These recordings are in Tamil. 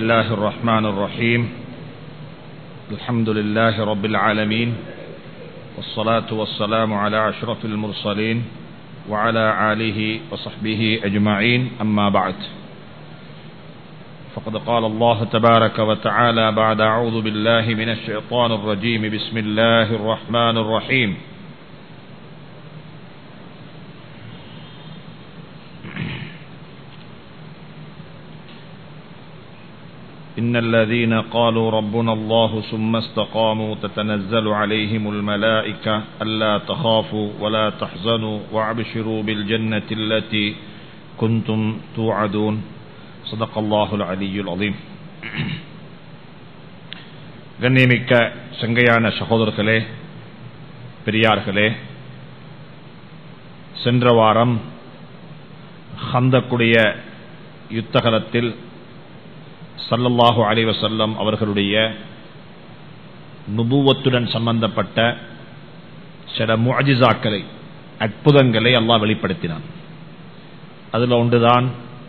الله الرحمن الرحيم الحمد لله رب العالمين والصلاة والسلام على أشرف المرسلين وعلى آله وصحبه أجمعين أما بعد فقد قال الله تبارك وتعالى بعد أعوذ بالله من الشيطان الرجيم بسم الله الرحمن الرحيم إن الذين قالوا ربنا الله ثم استقاموا تتنزل عليهم الملائكة ألا تخافوا ولا تحزنوا وابشروا بالجنة التي كنتم توعدون صدق الله العلي العظيم கண்ணியமிக்க சங்கையான சகோதரர்களே பெரியார்களே சென்ற வாரம் ஹந்தக்குடைய யுத்தகலத்தில் சல்லல்லாஹு அலைவசல்லம் அவர்களுடைய நுபுவத்துடன் சம்பந்தப்பட்ட சில முஜிசாக்களை அற்புதங்களை அல்லாஹ் வெளிப்படுத்தினான் அதில் ஒன்றுதான்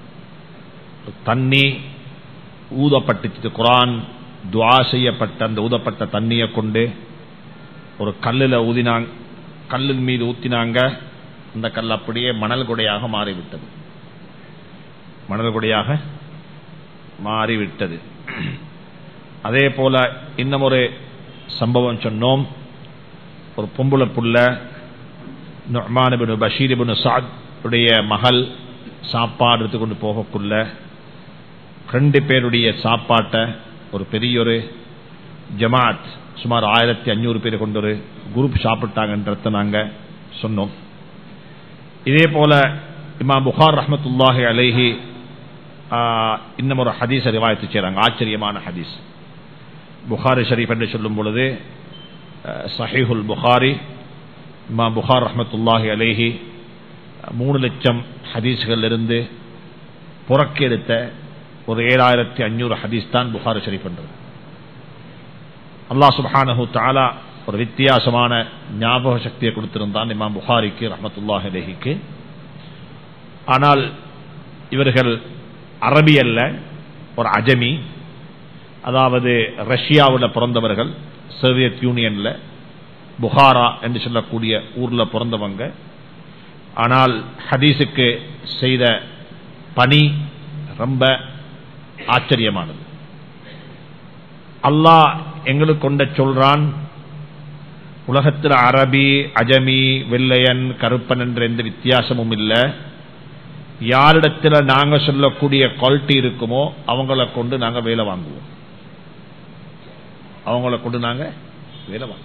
தண்ணி ஊதப்பட்டுச்சு குரான் துவா செய்யப்பட்ட அந்த ஊதப்பட்ட தண்ணியை கொண்டு ஒரு கல்லில் ஊதினாங்க கல்லின் மீது ஊத்தினாங்க அந்த கல் அப்படியே மணல் கொடையாக மாறிவிட்டது மணல் கொடையாக மாறிவிட்டது அதே போல இன்னும் ஒரு சம்பவம் சொன்னோம் ஒரு பொம்புல புள்ள நொமானிபின் பஷீரிபின் சாத் உடைய மகள் சாப்பாடு எடுத்துக்கொண்டு போகக்குள்ள ரெண்டு பேருடைய சாப்பாட்டை ஒரு பெரிய ஒரு ஜமாத் சுமார் ஆயிரத்தி அஞ்சூறு பேர் கொண்டு ஒரு குரூப் சாப்பிட்டாங்கன்றத நாங்கள் சொன்னோம் இதே போல இமா புகார் ரஹமத்துல்லாஹி அலைஹி இன்னும் ஒரு ஹதீஸ் ரிவாயத்து செய்கிறாங்க ஆச்சரியமான ஹதீஸ் புகாரி ஷரீஃப் என்று சொல்லும் பொழுது சஹீஹுல் புகாரி இமா புகார் ரஹமத்துல்லாஹி அலேஹி மூணு லட்சம் ஹதீஸ்கள் இருந்து புறக்கெடுத்த ஒரு ஏழாயிரத்தி அஞ்சூறு ஹதீஸ் தான் புகாரி ஷரீஃப் என்றது அல்லா சுபானஹு தாலா ஒரு வித்தியாசமான ஞாபக சக்தியை கொடுத்திருந்தான் இமாம் புகாரிக்கு ரஹமத்துல்லாஹி அலேஹிக்கு ஆனால் இவர்கள் அரபி அல்ல ஒரு அஜமி அதாவது ரஷ்யாவில் பிறந்தவர்கள் சோவியத் யூனியன்ல புகாரா என்று சொல்லக்கூடிய ஊர்ல பிறந்தவங்க ஆனால் ஹதீஸுக்கு செய்த பணி ரொம்ப ஆச்சரியமானது அல்லாஹ் எங்களுக்கு கொண்ட சொல்றான் உலகத்தில் அரபி அஜமி வெள்ளையன் கருப்பன் என்ற எந்த வித்தியாசமும் இல்லை யாரிடத்தில் நாங்க சொல்லக்கூடிய குவாலிட்டி இருக்குமோ அவங்கள கொண்டு நாங்க வேலை வாங்குவோம் அவங்கள கொண்டு நாங்க வேலை வாங்குவோம்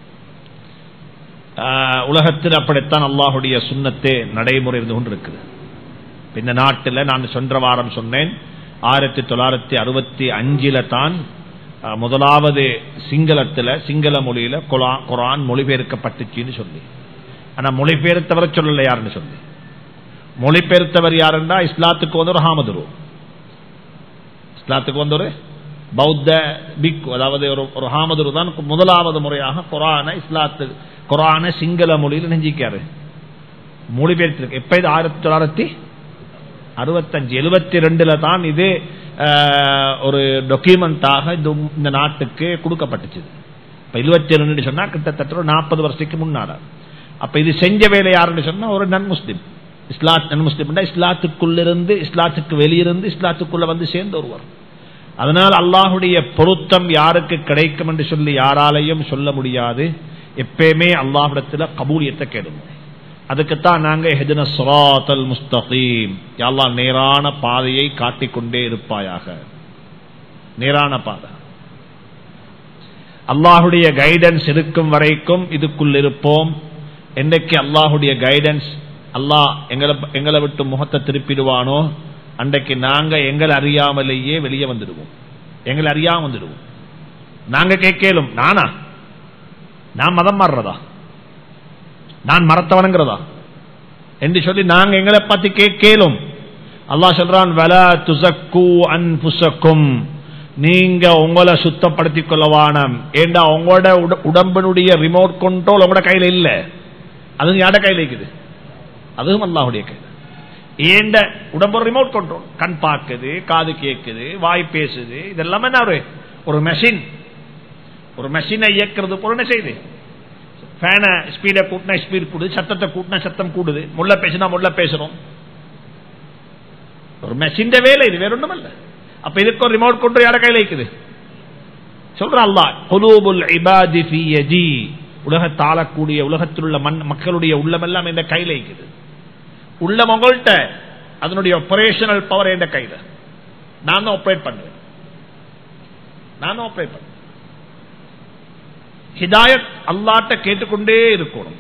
உலகத்தில் அப்படித்தான் அல்லாஹுடைய சுண்ணத்தே நடைமுறை இருந்து கொண்டு இருக்குது இந்த நாட்டில் நான் சென்ற வாரம் சொன்னேன் ஆயிரத்தி தொள்ளாயிரத்தி அறுபத்தி அஞ்சில தான் முதலாவது சிங்களத்தில் சிங்கள மொழியில குரான் மொழிபெயர்க்கப்பட்டுச்சுன்னு சொல்லி ஆனா மொழிபெயர்த்தவரை சொல்லல யாருன்னு சொல்லி மொழிபெயர்த்தவர் யாருன்னா இஸ்லாத்துக்கு வந்து ஒரு ஹாமதுரு இஸ்லாத்துக்கு வந்து ஒரு பௌத்த பிக் அதாவது ஒரு ஒரு ஹாமதுரு தான் முதலாவது முறையாக குரான இஸ்லாத்து குரான சிங்கள மொழியில் நெஞ்சிக்காரு மொழிபெயர்த்திருக்கு எப்ப இது ஆயிரத்தி தொள்ளாயிரத்தி அறுபத்தஞ்சு எழுபத்தி ரெண்டுல தான் இது ஒரு டாக்குமெண்டாக இந்த நாட்டுக்கு கொடுக்கப்பட்டுச்சு இப்ப இருபத்தி ரெண்டு சொன்னா கிட்டத்தட்ட ஒரு நாற்பது வருஷத்துக்கு முன்னாட அப்ப இது செஞ்ச வேலை யாருன்னு சொன்னா ஒரு நன் முஸ்லிம் இஸ்லாத் நன் முஸ்லிம் இஸ்லாத்துக்குள்ளிருந்து இஸ்லாத்துக்கு வெளியிருந்து இஸ்லாத்துக்குள்ள வந்து சேர்ந்த ஒருவர் அதனால் அல்லாஹுடைய பொருத்தம் யாருக்கு கிடைக்கும் என்று சொல்லி யாராலையும் சொல்ல முடியாது எப்பயுமே அல்லாஹிடத்துல கபூலியத்தை கேடுவோம் அதுக்குத்தான் நாங்க ஹெஜன சுராத்தல் முஸ்தகீம் யாழ்லா நேரான பாதையை காட்டிக்கொண்டே இருப்பாயாக நேரான பாதை அல்லாஹுடைய கைடன்ஸ் இருக்கும் வரைக்கும் இதுக்குள் இருப்போம் என்றைக்கு அல்லாஹுடைய கைடன்ஸ் அல்லாஹ் எங்களை எங்களை விட்டு முகத்தை திருப்பிடுவானோ அன்றைக்கு நாங்க எங்களை அறியாமலேயே வெளியே வந்துடுவோம் எங்களை அறியாம வந்துடுவோம் நாங்க கேட்கலும் நானா நான் மதம் மாறுறதா நான் மரத்தவனுங்கிறதா என்று சொல்லி நாங்க எங்களை பத்தி கேட்கலும் அல்லாஹ் சொல்றான் வல துசக்கு அன்புசக்கும் நீங்க உங்களை சுத்தப்படுத்திக் கொள்ளவானம் ஏண்டா உங்களோட உடம்பினுடைய ரிமோட் கண்ட்ரோல் உங்களோட கையில இல்ல அது யாட கையில இருக்குது அதுவும் அல்லாஹுடைய கையில் ஏண்ட உடம்பு ரிமோட் கண்ட்ரோல் கண் பார்க்குது காது கேட்குது வாய் பேசுது இதெல்லாம் என்ன ஒரு ஒரு மெஷின் ஒரு மெஷினை இயக்கிறது போல என்ன செய்யுது ஃபேனை ஸ்பீடை கூட்டினா ஸ்பீட் கூடுது சத்தத்தை கூட்டினா சத்தம் கூடுது முள்ள பேசினா முள்ள பேசுறோம் ஒரு மெஷின் வேலை இது வேற ஒன்றும் இல்ல அப்ப இதுக்கு ஒரு ரிமோட் கொண்டு யார கையில் இருக்குது சொல்ற அல்லா குலூபுல் இபாதி ஃபி யதி உலகத்தை ஆளக்கூடிய உலகத்தில் உள்ள மண் மக்களுடைய உள்ளமெல்லாம் இந்த கையில் இருக்குது உள்ளம் உங்கள்கிட்ட அதனுடைய ஆபரேஷனல் பவர் என்ற கையில நான் தான் ஆப்ரேட் பண்ணுவேன் நான் ஆப்ரேட் பண்ணுவேன் ஹிதாயத் அல்லாட்ட கேட்டுக்கொண்டே இருக்கணும்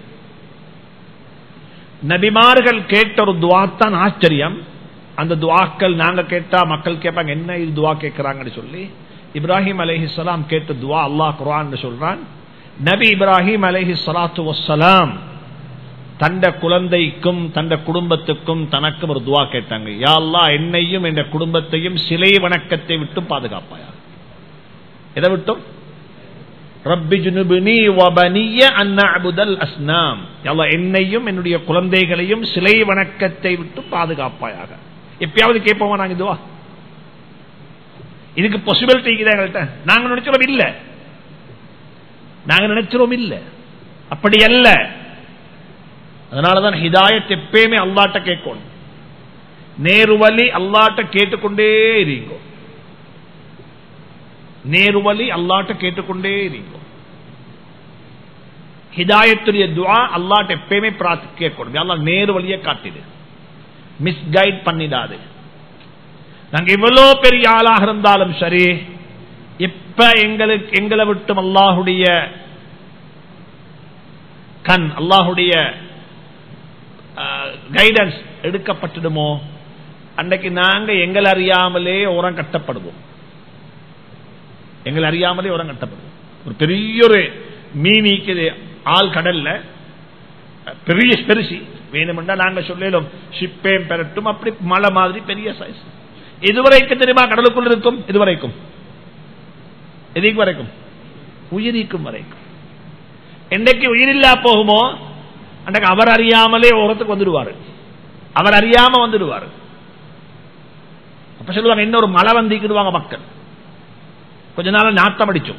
நபிமார்கள் கேட்ட ஒரு துவாத்தான் ஆச்சரியம் அந்த துவாக்கள் நாங்க கேட்டா மக்கள் கேட்பாங்க என்ன இது துவா கேட்கிறாங்கன்னு சொல்லி இப்ராஹிம் அலஹிஸ்லாம் கேட்ட துவா அல்லாஹ் குரான் சொல்றான் நபி இப்ராஹிம் அலஹி சலாத்து வசலாம் தண்ட குழந்தைக்கும் தண்ட குடும்பத்துக்கும் தனக்கும் ஒரு துவா கேட்டாங்க யா அல்லாஹ் என்னையும் என் குடும்பத்தையும் சிலை வணக்கத்தை விட்டும் பாதுகாப்பாயா எதை விட்டும் ரப்பி ஜுனுபினி வபனிய அந்நபுதல் அஸ்னாம் யா என்னையும் என்னுடைய குழந்தைகளையும் சிலை வணக்கத்தை விட்டு பாதுகாப்பாயாக எப்பயாவது கேட்போமா நாங்க இதுவா இதுக்கு பாசிபிலிட்டி இருக்குது எங்கள்கிட்ட நாங்க நினைச்சிரோம் இல்ல நாங்க நினைச்சிரோம் இல்ல அப்படி அல்ல அதனாலதான் ஹிதாயத் எப்பயுமே அல்லாட்ட கேட்கணும் நேருவலி அல்லாட்ட கேட்டுக்கொண்டே இருங்கோ நேருவலி அல்லாட்ட கேட்டுக்கொண்டே இருங்கோ ஹிதாயத்துடைய துவா அல்லாட்ட எப்பயுமே பிரார்த்தி கேட்கணும் அல்லா நேரு வழியை காட்டிடு மிஸ்கைட் பண்ணிடாது நாங்க இவ்வளவு பெரிய ஆளாக இருந்தாலும் சரி இப்ப எங்களுக்கு எங்களை விட்டும் அல்லாஹுடைய கண் அல்லாஹுடைய கைடன்ஸ் எடுக்கப்பட்டுடுமோ அன்றைக்கு நாங்க எங்களை அறியாமலே உரம் கட்டப்படுவோம் எங்களை அறியாமலே உரம் கட்டப்படுவோம் ஒரு பெரிய ஒரு மீன் ஈக்குது ஆள் கடல்ல பெரிய பெருசி வேணுமெண்டா நாங்க சொல்லலும் ஷிப்பேம் பெறட்டும் அப்படி மலை மாதிரி பெரிய சைஸ் இதுவரைக்கும் தெரியுமா கடலுக்குள் இருக்கும் இதுவரைக்கும் எதுக்கு வரைக்கும் உயிரிக்கும் வரைக்கும் என்னைக்கு உயிரில்லா போகுமோ அன்றைக்கு அவர் அறியாமலே ஓரத்துக்கு வந்துடுவாரு அவர் அறியாம வந்துடுவாரு அப்ப சொல்லுவாங்க இன்னொரு மழை வந்திக்கிடுவாங்க மக்கள் கொஞ்ச நாள் நாட்டம் அடிச்சோம்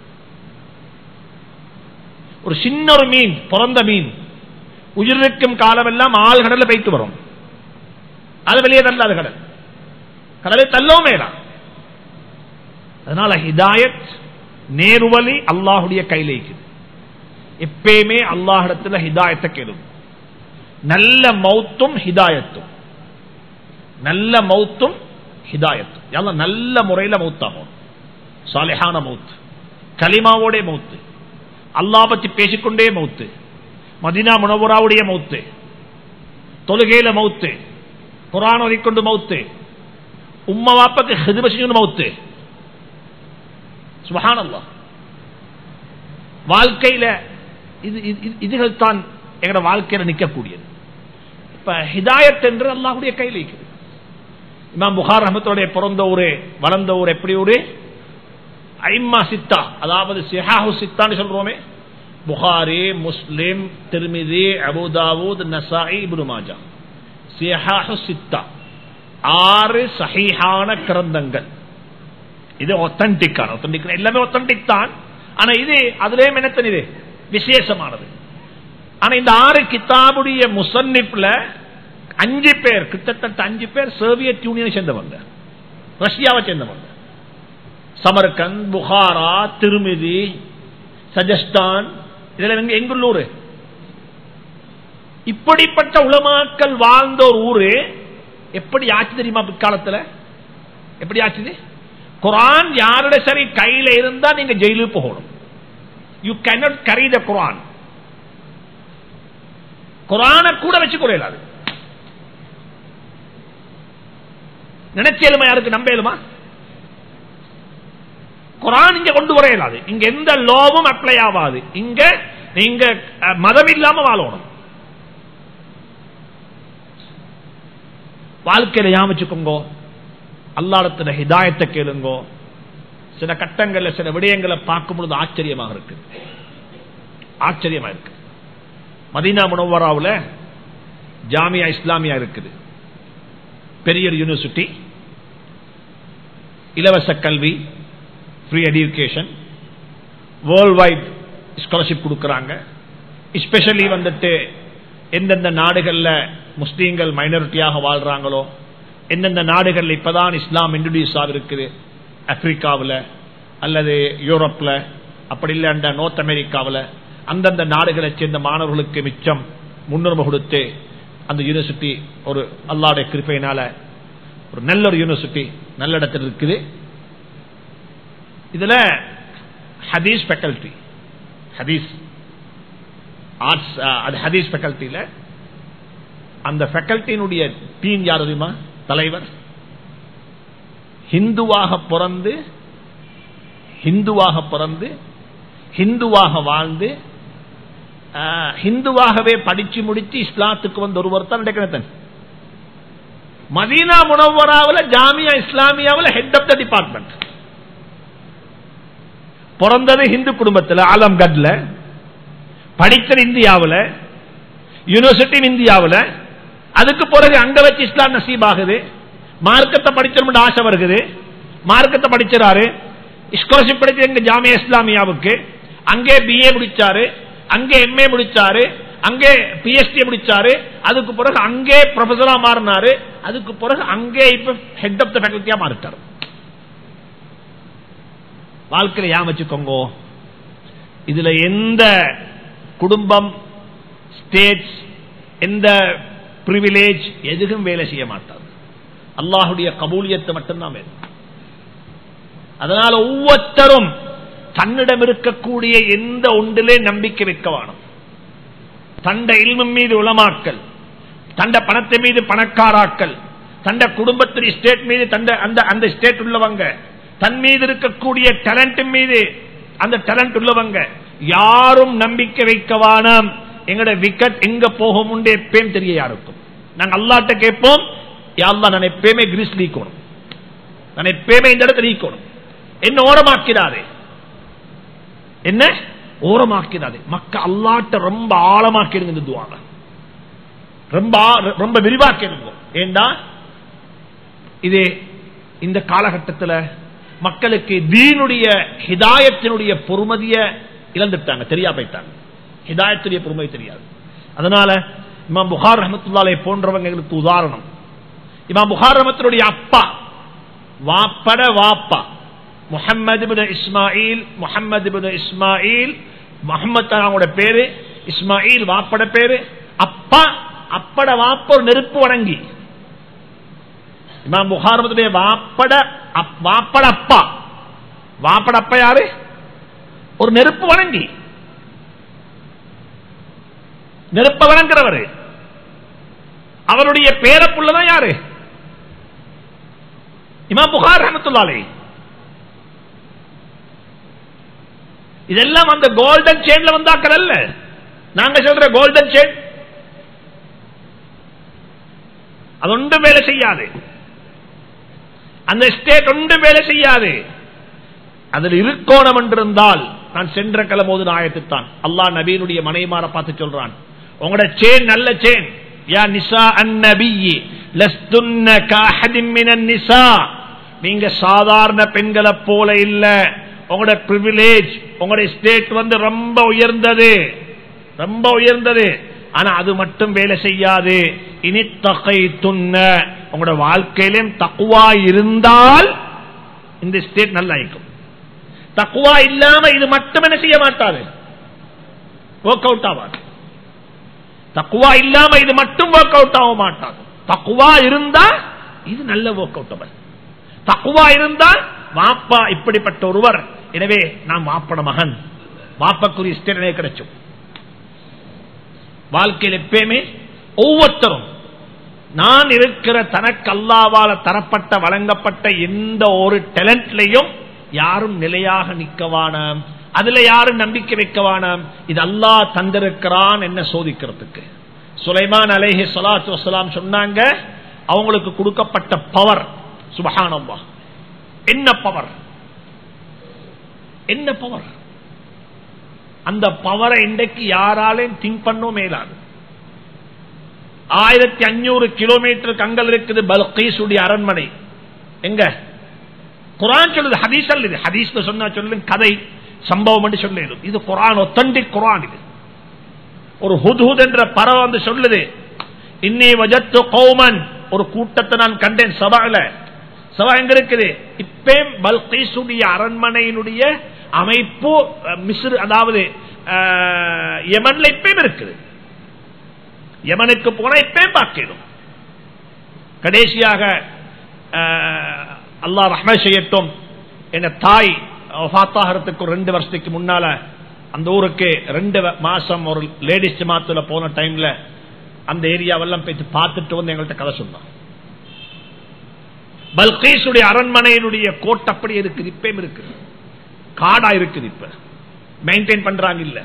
ஒரு சின்ன ஒரு மீன் பிறந்த மீன் உயிரிழக்கும் காலம் எல்லாம் ஆள் கடல்ல போய்த்து வரும் அது வெளியே தள்ளாது கடல் கடலை தள்ளவும் வேண்டாம் அதனால ஹிதாயத் நேருவலி அல்லாஹுடைய கையில இருக்குது எப்பயுமே அல்லாஹிடத்துல ஹிதாயத்தை கேளும் நல்ல மௌத்தும் ஹிதாயத்தும் நல்ல மௌத்தும் ஹிதாயத்தும் எல்லாம் நல்ல முறையில மௌத்தாகும் சாலிஹான மௌத்து கலிமாவோட மௌத்து அல்லா பத்தி பேசிக்கொண்டே மௌத்து மதினா முனவராவுடைய மௌத்து தொழுகையில மௌத்து குரான் ஒதிக்கொண்டு மௌத்து உம்ம வாப்பக்கு ஹிதும செஞ்சு மௌத்து சுபஹான் அல்லா வாழ்க்கையில இது இதுகள் தான் எங்களோட வாழ்க்கையில நிற்கக்கூடியது இப்ப ஹிதாயத் என்று அல்லாஹுடைய கையில் இருக்குது இமாம் புகார் ரஹமத்தோடைய பிறந்த ஊரே வளர்ந்த ஊர் எப்படி ஊரு ஐம்மா சித்தா அதாவது சிஹாஹு சித்தான்னு சொல்றோமே Bukhari Muslim Tirmidhi Abu Dawood Nasai Ibn Majah சிஹாஹு சித்தா ஆறு சஹீஹான கிரந்தங்கள் இது ஒத்தன்டிக்கான ஒத்தன்டிக் எல்லாமே ஒத்தன்டிக் தான் ஆனா இது அதுலயே மெனத்தன் இது விசேஷமானது ஆனா இந்த ஆறு கிதாபுடைய முசன்னிப்ல அஞ்சு பேர் கிட்டத்தட்ட அஞ்சு பேர் சோவியத் யூனியனை சேர்ந்தவங்க ரஷ்யாவை சேர்ந்தவங்க சமர்கந்த் புகாரா திருமிதி சஜஸ்தான் இதெல்லாம் எங்குள்ளூர் இப்படிப்பட்ட உலமாக்கள் வாழ்ந்த ஒரு ஊரு எப்படி ஆச்சு தெரியுமா பிற்காலத்தில் எப்படி ஆச்சுது குரான் யாரோட சரி கையில இருந்தா நீங்க ஜெயிலுக்கு போகணும் யூ கேனாட் கரி த குரான் குரான கூட வச்சு கொள்ளாது நினைச்சேலுமா யாருக்கு நம்பேலுமா குரான் இங்க கொண்டு வர இயலாது இங்க எந்த லோவும் அப்ளை ஆகாது இங்க நீங்க மதம் இல்லாம வாழணும் வாழ்க்கையில யாமிச்சுக்கோங்க அல்லாடத்துல ஹிதாயத்தை கேளுங்கோ சில கட்டங்கள்ல சில விடயங்களை பார்க்கும் பொழுது ஆச்சரியமாக இருக்கு ஆச்சரியமா இருக்கு மதீனா முனவராவில் ஜாமியா இஸ்லாமியா இருக்குது பெரிய ஒரு யூனிவர்சிட்டி இலவச கல்வி free education world wide scholarship கொடுக்கறாங்க ஸ்பெஷலி வந்துட்டு எந்தெந்த நாடுகள்ல முஸ்லீம்கள் மைனாரிட்டியாக வாழ்றாங்களோ எந்தெந்த நாடுகள்ல இப்பதான் இஸ்லாம் இன்ட்ரடியூஸ் ஆகிருக்குது ஆப்பிரிக்காவில் அல்லது யூரோப்ல அப்படி இல்ல நோர்த் அமெரிக்காவில் அந்தந்த நாடுகளை சேர்ந்த மாணவர்களுக்கு மிச்சம் முன்னுரிமை கொடுத்து அந்த யூனிவர்சிட்டி ஒரு அல்லாடைய கிருப்பையினால ஒரு நல்ல ஒரு யூனிவர்சிட்டி நல்ல இடத்துல இருக்குது இதுல ஹதீஸ் ஃபேக்கல்டி ஹதீஸ் ஆர்ட்ஸ் அது ஹதீஸ் ஃபேக்கல்டியில அந்த ஃபேக்கல்டியினுடைய டீம் யார் தெரியுமா தலைவர் ஹிந்துவாக பிறந்து ஹிந்துவாக பிறந்து ஹிந்துவாக வாழ்ந்து ஹிந்துவாகவே படிச்சு முடிச்சு இஸ்லாத்துக்கு வந்து ஒருவர் தான் நடக்கிறதன் மதீனா முனவராவில் ஜாமியா இஸ்லாமியாவில் ஹெட் ஆஃப் த டிபார்ட்மெண்ட் பிறந்தது ஹிந்து குடும்பத்தில் ஆலம்கட்ல படித்தது இந்தியாவில் யூனிவர்சிட்டி இந்தியாவில் அதுக்கு பிறகு அங்க வச்சு இஸ்லாம் நசீப் ஆகுது மார்க்கத்தை படிச்சோம் ஆசை வருகுது மார்க்கத்தை படிச்சாரு ஸ்காலர்ஷிப் படிச்சது எங்க ஜாமியா இஸ்லாமியாவுக்கு அங்கே பிஏ முடிச்சாரு அங்கே எம்ஏ முடிச்சாரு அங்கே பிஎஸ்டி முடிச்சாரு அதுக்கு பிறகு அங்கே ப்ரொஃபஸரா மாறினாரு அதுக்கு பிறகு அங்கே இப்ப ஹெட் ஆஃப் த ஃபேக்கல்ட்டியா மாறிட்டாரு வாழ்க்கையில ஏன் வச்சுக்கோங்க இதுல எந்த குடும்பம் ஸ்டேட்ஸ் எந்த பிரிவிலேஜ் எதுவும் வேலை செய்ய மாட்டார் அல்லாஹுடைய கபூலியத்தை மட்டும்தான் வேணும் அதனால ஒவ்வொருத்தரும் தன்னிடம் இருக்கக்கூடிய எந்த ஒன்றிலே நம்பிக்கை வைக்க வேணும் தண்ட இல்மம் மீது உளமாக்கல் தண்ட பணத்தை மீது பணக்காராக்கள் தண்ட குடும்பத்தின் ஸ்டேட் மீது தண்ட அந்த அந்த ஸ்டேட் உள்ளவங்க தன் மீது இருக்கக்கூடிய டேலண்ட் மீது அந்த டேலண்ட் உள்ளவங்க யாரும் நம்பிக்கை வைக்க வேணாம் எங்கட விக்கெட் எங்க போகும் உண்டு எப்பயும் தெரிய யாருக்கும் நாங்க அல்லாட்ட கேட்போம் யாழ்லா நான் எப்பயுமே கிரீஸ் நீக்கணும் நான் எப்பயுமே இந்த இடத்துல நீக்கணும் என்ன ஓரமாக்கிறாரு என்ன ஓரமாக்கிறாரு மக்க அல்லாட்ட ரொம்ப ஆழமாக்கிடுங்க இந்த துவாங்க ரொம்ப ரொம்ப விரிவாக்கிடுங்க ஏண்டா இது இந்த காலகட்டத்தில் மக்களுக்கு தீனுடைய ஹிதாயத்தினுடைய பொறுமதிய இழந்துட்டாங்க தெரியா போயிட்டாங்க ஹிதாயத்துடைய பொறுமை தெரியாது அதனால இமாம் புகார் ரஹமத்துல்லாலை போன்றவங்க எங்களுக்கு உதாரணம் இமாம் புகார் ரஹமத்தினுடைய அப்பா வாப்பட வாப்பா முகமது பின் இஸ்மாயில் முகமது பின் இஸ்மாயில் முகமது அவங்களோட பேரு இஸ்மாயில் வாப்பட பேரு அப்பா அப்பட வாப்ப ஒரு நெருப்பு வணங்கி இமாம் புகாரமத்துடைய வாப்பட வாப்பட அப்பா வாப்பட அப்பா யாரு ஒரு நெருப்பு வணங்கி நெருப்ப வணங்குறவரு அவருடைய பேரப்புள்ளதான் யாரு இமாம் புகார் ரஹமத்துல்லாலே இதெல்லாம் அந்த கோல்டன் செயின்ல வந்தாக்கள் அல்ல நாங்க சொல்ற கோல்டன் செயின் அது ஒன்றும் வேலை செய்யாது அந்த ஸ்டேட் ஒன்றும் வேலை செய்யாது அதில் இருக்கோணம் என்றிருந்தால் நான் சென்ற கிளம்போது ஆயத்துத்தான் அல்லா நபீனுடைய மனைமார பார்த்து சொல்றான் உங்களோட சேன் நல்ல சேன் யா நிசா அந்நபியி லஸ்துன்ன காஹதின் மினன் நிசா நீங்க சாதாரண பெண்களை போல இல்ல உங்களோட பிரிவிலேஜ் உங்களுடைய ஸ்டேட் வந்து ரொம்ப உயர்ந்தது ரொம்ப உயர்ந்தது ஆனா அது மட்டும் வேலை செய்யாது இனி தகை துண்ண உங்களோட வாழ்க்கையிலும் தக்குவா இருந்தால் இந்த ஸ்டேட் நல்லா இருக்கும் தக்குவா இல்லாம இது மட்டும் என்ன செய்ய மாட்டாது ஒர்க் அவுட் ஆகாது தக்குவா இல்லாம இது மட்டும் ஒர்க் அவுட் ஆக மாட்டாது தக்குவா இருந்தா இது நல்ல ஒர்க் அவுட் தக்குவா இருந்தா வாப்பா இப்படிப்பட்ட ஒருவர் எனவே நாம் வாப்பட மகன் வாப்பக்குரிய ஸ்டேட் கிடைச்சும் வாழ்க்கையில் எப்பயுமே ஒவ்வொருத்தரும் நான் இருக்கிற தனக்கு அல்லாவால தரப்பட்ட வழங்கப்பட்ட எந்த ஒரு டேலண்ட்லையும் யாரும் நிலையாக நிற்கவான அதுல யாரும் நம்பிக்கை வைக்கவானாம் இது அல்லாஹ் தந்திருக்கிறான் என்ன சோதிக்கிறதுக்கு சுலைமான் அலேஹி சலாத்து வசலாம் சொன்னாங்க அவங்களுக்கு கொடுக்கப்பட்ட பவர் சுபஹானம்மா என்ன பவர் என்ன பவர் அந்த பவரை இன்றைக்கு யாராலையும் திங்க் பண்ணவும் மேலாது ஆயிரத்தி அஞ்சூறு கிலோமீட்டர் கங்கல் இருக்குது பல்கீசுடைய அரண்மனை எங்க குரான் சொல்லுது ஹதீஸ் அல்லது ஹதீஸ் சொன்னா சொல்லு கதை சம்பவம் என்று சொல்லிடும் இது குரான் ஒத்தண்டிக் குரான் இது ஒரு ஹுத்ஹுத் என்ற பறவை வந்து சொல்லுது இன்னி வஜத்து கௌமன் ஒரு கூட்டத்தை நான் கண்டேன் சபால சபா எங்க இருக்குது இப்பே பல்கீசுடைய அரண்மனையினுடைய அமைப்பு அஹ், மிஸ்ர் அதாவது அஹ், யமன்ல இப்பயும் இருக்குது யமனுக்கு போனா இப்பயும் பார்க்கணும் கடைசியாக அஹ், அல்லாஹ் ரஹ்மத் செய்யட்டும் எங்க தாய் வஃபாத்தாகிறதுக்கு ஒரு ரெண்டு வருஷத்துக்கு முன்னால அந்த ஊருக்கு ரெண்டு வ- மாசம் ஒரு லேடிஸ் ஜமாத்துல போன டைம்ல அந்த ஏரியாவெல்லாம் போயிட்டு பார்த்துட்டு வந்து எங்கள்கிட்ட கதை சொன்னான் பல்கீசுடைய அரண்மனையினுடைய கோட் அப்படி இருக்குது இப்பயும் இருக்குது காடா இருக்குது இப்ப மெயின்டைன் பண்றாங்க இல்ல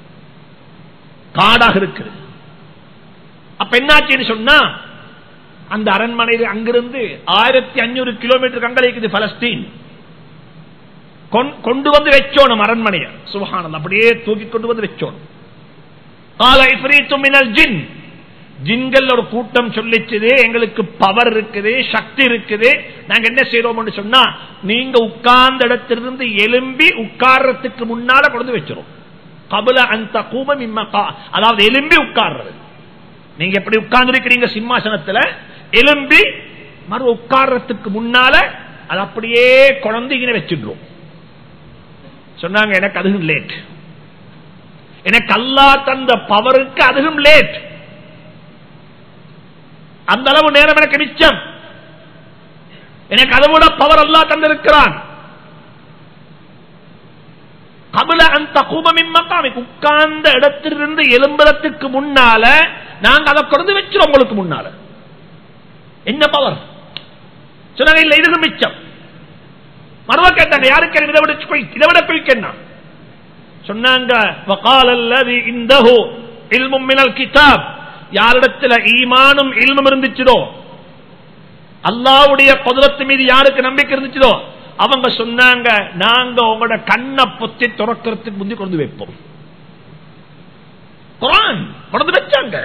காடாக இருக்குது அப்ப என்னாச்சுன்னு சொன்னா அந்த அரண்மனையில் அங்கிருந்து ஆயிரத்தி அஞ்சூறு கிலோமீட்டர் கங்கலைக்குது பலஸ்தீன் கொண்- கொண்டு வந்து வச்சோணும் அரண்மனையை சுபஹானல்லாஹ் அப்படியே தூக்கி கொண்டு வந்து வச்சோணும் கால இஃப்ரீத்தும் மினல் ஜின் ஜின்கள் ஒரு கூட்டம் சொல்லிச்சுது எங்களுக்கு பவர் இருக்குது சக்தி இருக்குது நாங்க என்ன செய்யறோம்னு சொன்னா நீங்க உட்கார்ந்த இடத்திலிருந்து எலும்பி உட்கார்றதுக்கு முன்னால கொண்டு வச்சிரும் கபல அந்த கூமம் அதாவது எலும்பி உட்கார்றது நீங்க எப்படி உட்கார்ந்து இருக்கிறீங்க சிம்மாசனத்துல எலும்பி மறு உட்கார்றதுக்கு முன்னால அது அப்படியே குழந்தைகின வச்சிடுறோம் சொன்னாங்க எனக்கு அதுவும் லேட் எனக்கு அல்லா தந்த பவருக்கு அதுவும் லேட் அந்த அளவு நேரம் எனக்கு மிச்சம் எனக்கு அதை விட பவர் அல்லா தந்திருக்கிறான் கபல அந்த கூபமின் உட்கார்ந்த இடத்திலிருந்து எலும்புறத்துக்கு முன்னால நாங்க அதை கொண்டு வச்சிரும் உங்களுக்கு முன்னால என்ன பவர் சொன்னாங்க இல்ல இதுக்கு மிச்சம் மறுவ கேட்டாங்க யாருக்கு இதை விட குயிக், இதை விட குயிக் என்ன சொன்னாங்க وقال الذي عنده علم من الكتاب யாரிடத்துல ஈமானும் இல்மும் இருந்துச்சதோ அல்லாவுடைய குதிரத்து மீது யாருக்கு நம்பிக்கை இருந்துச்சதோ அவங்க சொன்னாங்க நாங்க உங்களோட கண்ணை பொத்தி துறக்கிறதுக்கு முந்தி கொண்டு வைப்போம் குரான் கொண்டு வச்சாங்க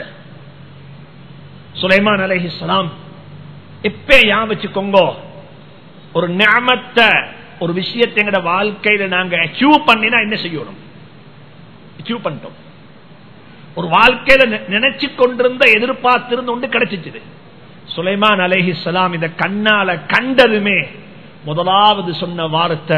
சுலைமான் அலைஹிஸ்ஸலாம் இப்ப யா வச்சுக்கோங்க ஒரு ஞாமத்தை ஒரு விஷயத்தை எங்கட வாழ்க்கையில நாங்க அச்சீவ் பண்ணினா என்ன செய்யணும் அச்சீவ் பண்ணிட்டோம் ஒரு வாழ்க்கையில நெ- நினைச்சு கொண்டிருந்த எதிர்பார்த்திருந்த ஒன்று கிடைச்சிச்சு சுலைமான் அலைஹிஸ்ஸலாம் இத கண்ணால கண்டதுமே முதலாவது சொன்ன வார்த்தை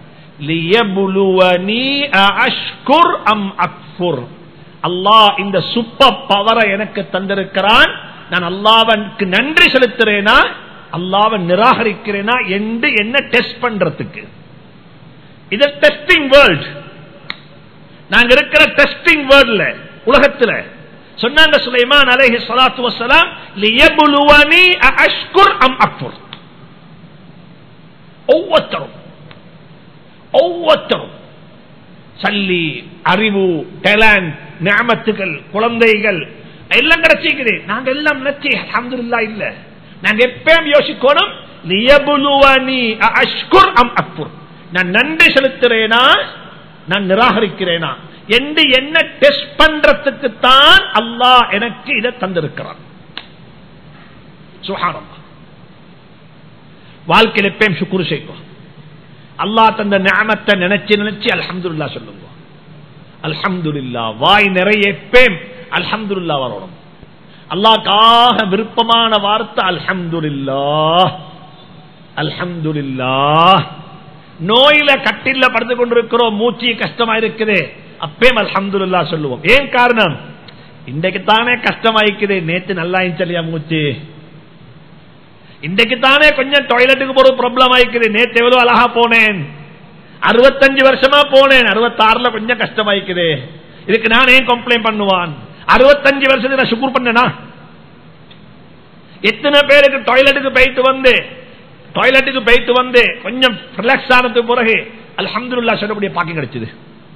லியபுலுவனி அஷ்குர் அம் அக்ஃபுர் அல்லாஹ் இந்த சூப்பர் பவரை எனக்கு தந்திருக்கிறான் நான் அல்லாவனுக்கு நன்றி செலுத்துறேனா அல்லாவை நிராகரிக்கிறேனா என்று என்ன டெஸ்ட் பண்றதுக்கு இது டெஸ்டிங் வேர்ல்ட் நாங்க இருக்கிற டெஸ்டிங் வேர்ல்ட்ல உலகத்துல சொன்னாங்க சுலைமான் அலைஹி ஸலாத்து வஸலாம் லியபுலுவனி அஷ்குர் அம் அக்ஃபுர் ஒவ்வொருத்தரும் ஒவ்வொருத்தரும் சல்லி அறிவு டேலண்ட் ஞாபத்துகள் குழந்தைகள் எல்லாம் கிடைச்சிக்குது நாங்க எல்லாம் நினைச்சு அல்ஹம்துலில்லாஹ் இல்ல நாங்க எப்பயும் யோசிக்கணும் லியபுலுவனி அஷ்குர் அம் அக்ஃபுர் நான் நன்றி செலுத்துறேனா நான் நிராகரிக்கிறேனா என்று என்ன டெஸ்ட் பண்றதுக்கு தான் அல்லாஹ் எனக்கு இதை தந்திருக்கிறான் சுஹானல்லாஹ் வாழ்க்கையில் எப்பயும் சுக்குரு செய்வோம் அல்லாஹ் தந்த ஞானத்தை நினைச்சு நினைச்சு அல்ஹம்துலில்லா சொல்லுங்க அல்ஹம்துலில்லா வாய் நிறைய எப்பயும் அல்ஹம்துலில்லா வரணும் அல்லாஹ்க்காக விருப்பமான வார்த்தை அல்ஹம்துலில்லா அல்ஹம்துலில்லா நோயில கட்டில படுத்து கொண்டிருக்கிறோம் மூச்சு கஷ்டமா இருக்குது அப்பயும் அல்ஹம்துலில்லா சொல்லுவோம் ஏன் காரணம் இன்றைக்கு தானே கஷ்டமாயிக்குது நேத்து நல்லா இருந்துச்சலையா மூச்சு இன்றைக்கு தானே கொஞ்சம் டாய்லெட்டுக்கு போற ப்ராப்ளம் ஆயிக்குது நேத்து எவ்வளவு அழகா போனேன் அறுபத்தஞ்சு வருஷமா போனேன் அறுபத்தாறுல கொஞ்சம் கஷ்டமாயிக்குது இதுக்கு நான் ஏன் கம்ப்ளைண்ட் பண்ணுவான் அறுபத்தஞ்சு வருஷத்துக்கு நான் சுக்குர் பண்ணனா எத்தனை பேருக்கு டாய்லெட்டுக்கு போயிட்டு வந்து டாய்லெட்டுக்கு போயிட்டு வந்து கொஞ்சம் ரிலாக்ஸ் ஆனதுக்கு பிறகு அல்ஹம்துலில்லாஹ் சொல்லக்கூடிய பாக்கியம் கிடைச்சது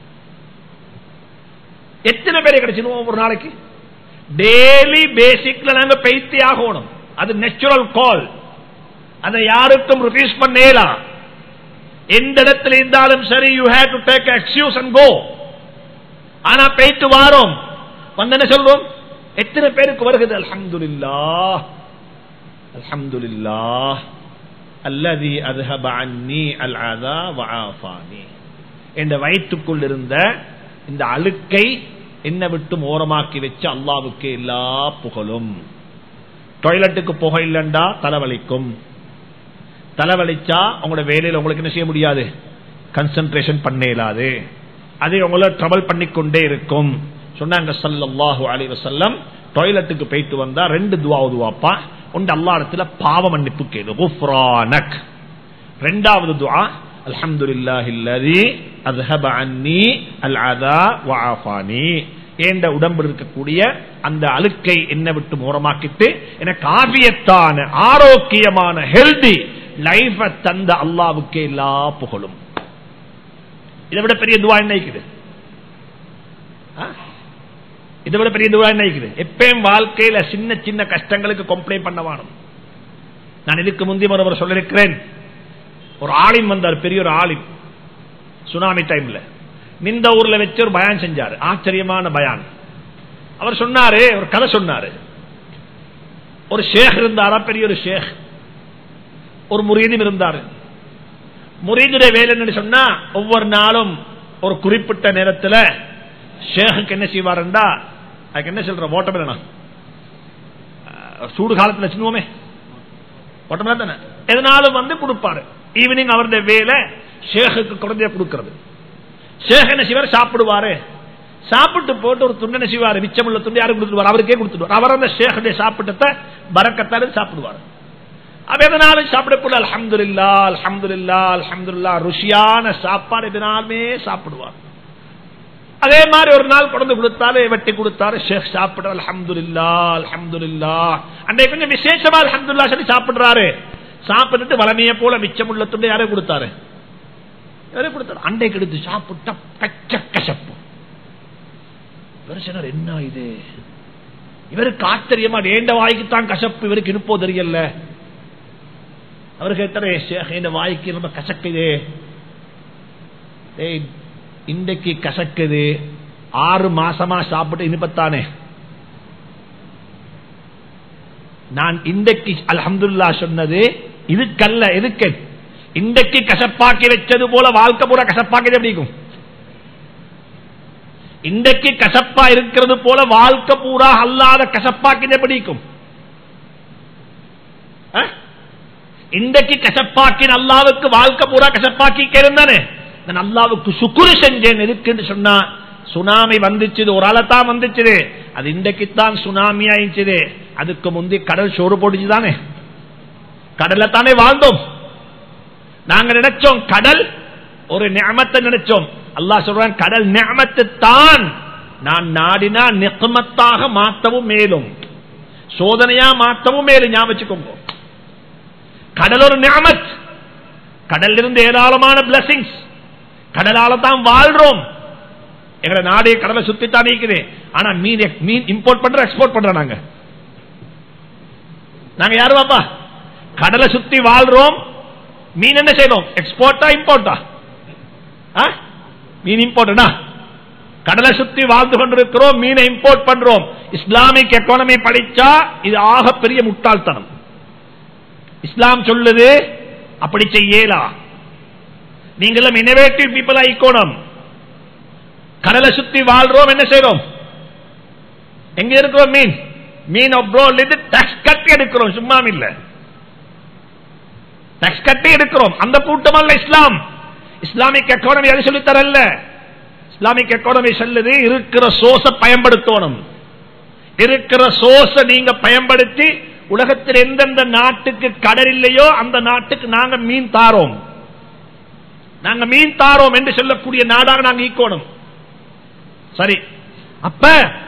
எத்தனை பேருக்கு கிடைச்சது ஒரு நாளைக்கு டெய்லி பேசிக்ல நாங்க பெய்த்தே ஆகணும் அது நேச்சுரல் கால் அதை யாருக்கும் ரிலீஸ் பண்ணேலாம் எந்த இடத்துல இருந்தாலும் சரி you have to take excuse and go ஆனா போயிட்டு வாரோம் வந்து என்ன சொல்றோம் எத்தனை பேருக்கு வருகிறது அல்ஹம்துலில்லா அல்ஹம்துலில்லா அல்லதி அத்ஹப அன்னி அல் அதா வஆஃபானி என்ற வயிற்றுக்குள் இருந்த இந்த அழுக்கை என்ன விட்டு ஓரமாக்கி வச்சு அல்லாவுக்கு எல்லா புகழும் டாய்லெட்டுக்கு புக இல்லைண்டா தலைவலிக்கும் தலைவலிச்சா உங்களோட வேலையில் உங்களுக்கு என்ன செய்ய முடியாது கன்சன்ட்ரேஷன் பண்ண இயலாது அதை உங்களை ட்ரபிள் பண்ணிக்கொண்டே இருக்கும் சொன்னாங்க சல்லல்லாஹு அலைஹி வஸல்லம் டாய்லெட்டுக்கு போயிட்டு வந்தா ரெண்டு துவா உதுவாப்பா ஒன்று அல்லா இடத்துல பாவ மன்னிப்பு கேளு குஃப்ரானக் ரெண்டாவது துவா அல்ஹம்துலில்லாஹி அல்லதி அஸ்ஹப அன்னி அல் அதா வஆஃபானி என்ற உடம்பு இருக்கக்கூடிய அந்த அழுக்கை என்ன விட்டு மூரமாக்கிட்டு எனக்கு ஆபியத்தான ஆரோக்கியமான ஹெல்தி லைஃப தந்த அல்லாவுக்கே எல்லா புகழும் இதை விட பெரிய துவா என்ன இருக்குது ஆ? இதை விட பெரிய துவா என்ன இருக்குது எப்பயும் வாழ்க்கையில சின்ன சின்ன கஷ்டங்களுக்கு கம்ப்ளைண்ட் பண்ண வேணும் நான் இதுக்கு முந்தைய ஒருவர் சொல்லிருக்கிறேன் ஒரு ஆலிம் வந்தார் பெரிய ஒரு ஆலிம் சுனாமி டைம்ல நின்ற ஊர்ல வச்சு ஒரு பயான் செஞ்சாரு ஆச்சரியமான பயான் அவர் சொன்னாரு ஒரு கதை சொன்னாரு ஒரு ஷேக் இருந்தாரா பெரிய ஒரு ஷேக் ஒரு முரீதும் இருந்தாரு முரீதுடைய வேலை என்னன்னு சொன்னா ஒவ்வொரு நாளும் ஒரு குறிப்பிட்ட நேரத்துல ஷேகுக்கு என்ன செய்வாருண்டா அதுக்கு என்ன சொல்ற ஓட்டமில்லனா சூடு காலத்துல சின்னுவோமே ஓட்டமில்ல தானே எதனாலும் வந்து கொடுப்பாரு ஈவினிங் அவருடைய வேலை ஷேகுக்கு குழந்தைய கொடுக்கிறது ஷேக் என்ன செய்வார் சாப்பிடுவாரு சாப்பிட்டு போட்டு ஒரு துண்டு என்ன செய்வாரு மிச்சமுள்ள துண்டு யாரும் கொடுத்துருவார் அவருக்கே கொடுத்துருவார் அவர் அந்த ஷேகுடைய சாப்பிட்டத்தை பறக்கத்தாரு சாப்பிடுவார் அவ எதனாலும் சாப்பிடக்கூட அல்ஹம்துலில்லா அல்ஹம்துலில்லா அல்ஹம்துலில்லா ருசியான சாப்பாடு எதனாலுமே சாப்பிடுவார் அதே மாதிரி ஒரு நாள் கொண்டு கொடுத்தாரு வெட்டி கொடுத்தாரு ஷேக் சாப்பிட அல்ஹம்துலில்லா அல்ஹம்துலில்லா அன்றைக்கு கொஞ்சம் விசேஷமா அல்ஹம்துலில்லா சொல்லி சாப்பிடுறாரு சாப்பிட்டுட்டு வளமையை போல மிச்சமுள்ள துண்டு யாரே கொடுத்தாரு யாரே கொடுத்தாரு அண்டைக்கு எடுத்து சாப்பிட்டா பச்ச கசப்பு பெருசனர் என்ன இது இவருக்கு ஆச்சரியமா ஏண்ட வாய்க்கு தான் கசப்பு இவருக்கு இருப்போ தெரியல அவர் கேட்டாரே ஷேக் இந்த வாய்க்கு ரொம்ப கசக்குது ஏய் இன்றைக்கு கசக்குது ஆறு மாசமா சாப்பிட்டு இனிப்பத்தானே நான் இன்றைக்கு அல்ஹம்துல்லா சொன்னது இதுக்கல்ல எதுக்கு இன்றைக்கு கசப்பாக்கி வச்சது போல வாழ்க்கை பூரா கசப்பாக்கி எப்படிக்கும் இன்றைக்கு கசப்பா இருக்கிறது போல வாழ்க்கை பூரா அல்லாத கசப்பாக்கி எப்படிக்கும் இன்றைக்கு கசப்பாக்கின் அல்லாவுக்கு வாழ்க்கை பூரா கசப்பாக்கி இருந்தானே நான் அல்லாவுக்கு சுக்குரு செஞ்சேன் எதுக்குன்னு சொன்னா சுனாமி வந்துச்சு ஒரு ஆளத்தான் வந்துச்சு அது இன்றைக்குத்தான் சுனாமி ஆயிடுச்சு அதுக்கு முந்தி கடல் சோறு போட்டுச்சு தானே கடல்ல தானே வாழ்ந்தோம் நாங்க நினைச்சோம் கடல் ஒரு நியமத்தை நினைச்சோம் அல்லாஹ் சொல்றான் கடல் நியமத்தை தான் நான் நாடினா நிகமத்தாக மாற்றவும் மேலும் சோதனையா மாற்றவும் மேலும் ஞாபகம் கடல் ஒரு நியமத் கடல் இருந்து ஏராளமான பிளஸிங்ஸ் கடலால தான் வாழ்றோம் எங்க நாடு கடலை சுத்தித்தான் இருக்குது ஆனா மீன் மீன் இம்போர்ட் பண்ற எக்ஸ்போர்ட் பண்ற நாங்க நாங்க யாரு பாப்பா கடலை சுத்தி வாழ்றோம் மீன் என்ன செய்யணும் எக்ஸ்போர்ட்டா இம்போர்ட்டா மீன் இம்போர்ட்டா கடலை சுத்தி வாழ்ந்து கொண்டிருக்கிறோம் மீனை இம்போர்ட் பண்றோம் இஸ்லாமிக் எக்கானமி படிச்சா இது ஆக பெரிய முட்டாள்தனம் இஸ்லாம் சொல்லுது அப்படி செய்யலா நீங்களும் இனோவேட்டிவ் பீப்புள் ஆயிக்கோணும் கடலை சுத்தி வாழ்றோம் என்ன செய்யறோம் எங்க இருக்கிறோம் மீன் மீன் அப்ரோல் டாக்ஸ் கட்டி எடுக்கிறோம் சும்மா இல்ல டாக்ஸ் கட்டி எடுக்கிறோம் அந்த கூட்டம் அல்ல இஸ்லாம் இஸ்லாமிக் எக்கானமி அது சொல்லி தரல இஸ்லாமிக் எக்கானமி சொல்லுது இருக்கிற சோச பயன்படுத்தணும் இருக்கிற சோச நீங்க பயன்படுத்தி உலகத்தில் எந்தெந்த நாட்டுக்கு கடல் இல்லையோ அந்த நாட்டுக்கு நாங்க மீன் தாரோம் நாங்க மீன் தாரோம் என்று சொல்லக்கூடிய நாடாக நாங்க ஈக்கோணும் சரி அப்ப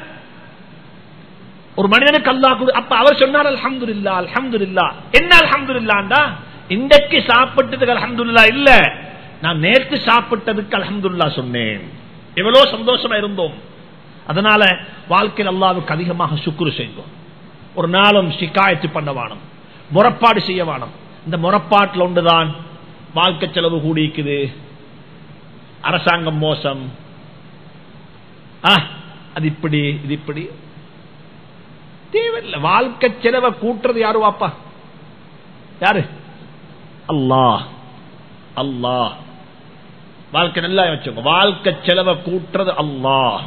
ஒரு மனிதனுக்கு அல்லா கொடு அப்ப அவர் சொன்னார் அல்ஹம்து இல்லா அல்ஹம்து இல்லா என்ன அல்ஹம்து இல்லாண்டா இன்றைக்கு சாப்பிட்டதுக்கு அல்ஹம்துல்லா இல்ல நான் நேற்று சாப்பிட்டதுக்கு அல்ஹம்துல்லா சொன்னேன் எவ்வளவு சந்தோஷமா இருந்தோம் அதனால வாழ்க்கையில் அல்லாவுக்கு அதிகமாக சுக்குரு செய்தோம் ஒரு நாளும் சிக்காயத்து பண்ண வானம் முறப்பாடு செய்ய வானம் இந்த முறப்பாட்டில் ஒன்றுதான் வாழ்க்கை செலவு கூடிக்குது அரசாங்கம் மோசம் அது இப்படி இது இப்படி தேவையில்லை வாழ்க்கை செலவை கூட்டுறது யாரு வாப்பா யாரு அல்லாஹ் அல்லாஹ் வாழ்க்கை நல்லா வச்சுக்கோ வாழ்க்கை செலவை கூட்டுறது அல்லாஹ்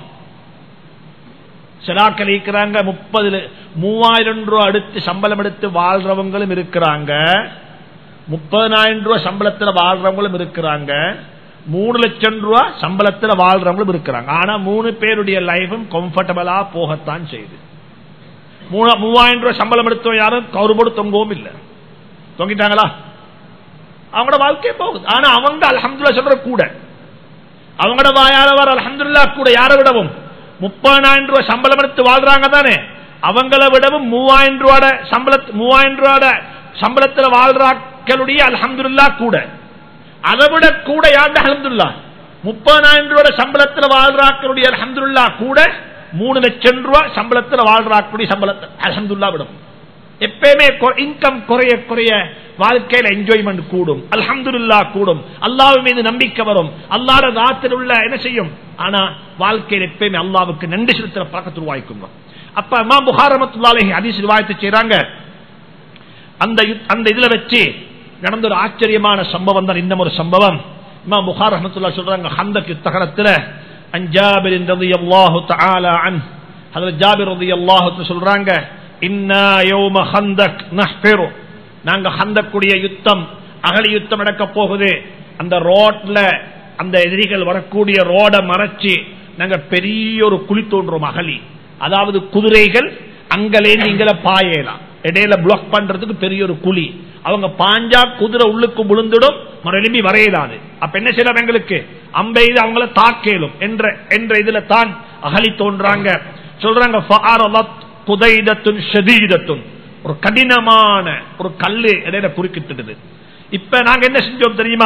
சிலாக்கள் இருக்கிறாங்க முப்பது மூவாயிரம் ரூபாய் அடுத்து சம்பளம் எடுத்து வாழ்றவங்களும் இருக்கிறாங்க முப்பதாயிரம் ரூபாய் சம்பளத்துல வாழ்றவங்களும் இருக்கிறாங்க மூணு லட்சம் ரூபாய் சம்பளத்துல வாழ்றவங்களும் இருக்கிறாங்க ஆனா மூணு பேருடைய லைஃபும் கம்ஃபர்டபுளா போகத்தான் செய்யுது மூவாயிரம் ரூபாய் சம்பளம் எடுத்தோம் யாரும் கவுருபோடு தொங்கவும் இல்லை தொங்கிட்டாங்களா அவங்களோட வாழ்க்கையே போகுது ஆனா அவங்க அலமதுல்லா சொல்ற கூட அவங்களோட வாயாளவர் அலமதுல்லா கூட யாரை விடவும் முப்பதாயிரம் ரூபாய் சம்பளம் எடுத்து வாழ்றாங்க தானே அவங்கள விடவும் மூவாயிரம் ரூபாய் சம்பள மூவாயிரம் ரூபாய் சம்பளத்துல வாழ்றாக்களுடைய அலமதுல்லா கூட அதை விட கூட யாரு அலமதுல்லா முப்பதாயிரம் ரூபாய் சம்பளத்துல வாழ்றாக்களுடைய அலமதுல்லா கூட மூணு லட்சம் ரூபாய் சம்பளத்துல வாழ்றாக்களுடைய சம்பளத்தை அலமதுல்லா விடும் எப்பயுமே இன்கம் குறைய குறைய வாழ்க்கையில என்ஜாய்மெண்ட் கூடும் அல்ஹம்துல்லா கூடும் அல்லாஹ் மீது நம்பிக்கை வரும் அல்லாத ராத்தில் உள்ள என்ன செய்யும் ஆனா வாழ்க்கையில் எப்பயுமே அல்லாவுக்கு நன்றி செலுத்துற பழக்கத்தை உருவாக்கும் அப்ப அம்மா புகாரமத்துல்லாலே அதிசு வாய்த்து செய்யறாங்க அந்த அந்த இதுல வச்சு நடந்த ஒரு ஆச்சரியமான சம்பவம் தான் இன்னும் ஒரு சம்பவம் இமா புகார் அஹமத்துல்லா சொல்றாங்க ஹந்தக் யுத்தகலத்துல அஞ்சாபிரின் ரதி அல்லாஹு தஆலா அன் அதுல ஜாபிர் ரதி அல்லாஹு சொல்றாங்க இன்னா யௌம ஹந்தக் நஹ்பிரு நாங்க ஹந்தக்குடைய யுத்தம் அகலி யுத்தம் நடக்க போகுது அந்த ரோட்ல அந்த எதிரிகள் வரக்கூடிய ரோட மறைச்சு நாங்க பெரிய ஒரு குழி தோன்றோம் அகலி அதாவது குதிரைகள் அங்கலே நீங்கள பாயலாம் இடையில பிளாக் பண்றதுக்கு பெரிய ஒரு குழி அவங்க பாஞ்சா குதிரை உள்ளுக்கு விழுந்துடும் மறுபடி வரையலாது அப்ப என்ன செய்யலாம் எங்களுக்கு அம்பெய்து அவங்கள தாக்கேலும் என்ற என்ற இதுல தான் அகலி தோன்றாங்க சொல்றாங்க புதைதத்துன் ஷதீதத்துன் ஒரு கடினமான ஒரு கல்லு இடையில குறுக்கிட்டுடுது இப்ப நாங்க என்ன செஞ்சோம் தெரியுமா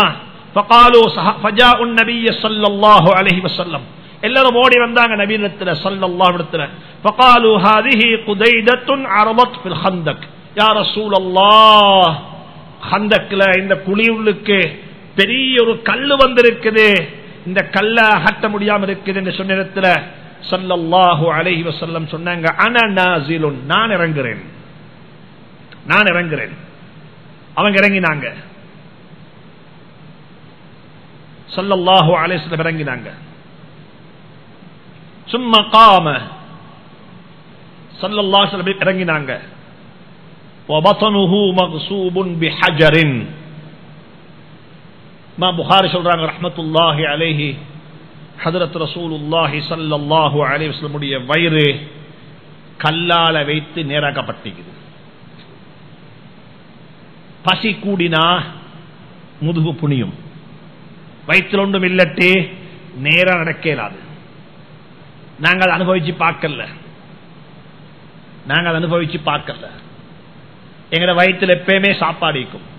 எல்லாரும் ஓடி வந்தாங்க நபீனத்துல சல்லல்லாஹு இடத்துல فقالوا هذه قديدة عرضت في الخندق يا رسول الله خندقல இந்த குழியுள்ளுக்கு பெரிய ஒரு கல்லு வந்திருக்குது இந்த கல்ல அகட்ட முடியாம இருக்குது என்று சொன்ன இடத்துல சல்லல்லாஹு அலைஹி வஸல்லம் சொன்னாங்க அன நாசிலுன் நான் இறங்குறேன் நான் இறங்குறேன் அவங்க இறங்கினாங்க சல்லல்லாஹு அலைஹி வஸல்லம் இறங்கினாங்க சும்மா காம சல்லல்லாஹு அலைஹி வஸல்லம் இறங்கினாங்க وبطنه مغصوب بحجر ما புகாரி சொல்றாங்க ரஹ்மத்துல்லாஹி அலைஹி ஹதரத் ரசூலுல்லாஹி சல்லல்லாஹு அலைஹி வஸல்லமுடைய வயிறு கல்லால வைத்து நேராக்கப்பட்டிருக்குது பசி கூடினா முதுகு புனியும் வயிற்றில் ஒன்றும் இல்லட்டு நேரா நடக்க இயலாது நாங்கள் அதை அனுபவிச்சு பார்க்கல நாங்கள் அதை அனுபவிச்சு பார்க்கல எங்கட வயிற்றுல எப்பயுமே சாப்பாடு இருக்கும்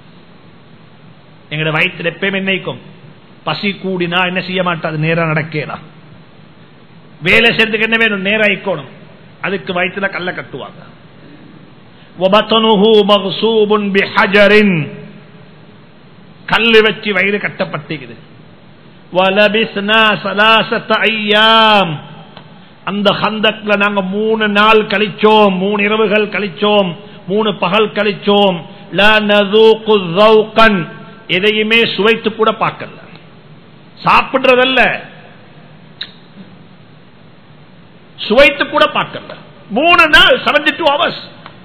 எங்கட வயிற்றுல எப்பயுமே என்னைக்கும் பசி கூடினா என்ன செய்ய மாட்டாது நேரா நடக்கலாம் வேலை செய்யறதுக்கு என்ன வேணும் நேரா இக்கணும் அதுக்கு வயிற்றுல கல்ல கட்டுவாங்க கல்லு வச்சு வயிறு கட்டப்பட்டிருக்குது அந்த ஹந்தக்ல நாங்க மூணு நாள் கழிச்சோம் மூணு இரவுகள் கழிச்சோம் மூணு பகல் கழிச்சோம் எதையுமே சுவைத்து கூட பார்க்கல சாப்பிடுறதல்ல சுவைத்து கூட பார்க்கல மூணு நாள் செவன்டி டூ ஹவர்ஸ்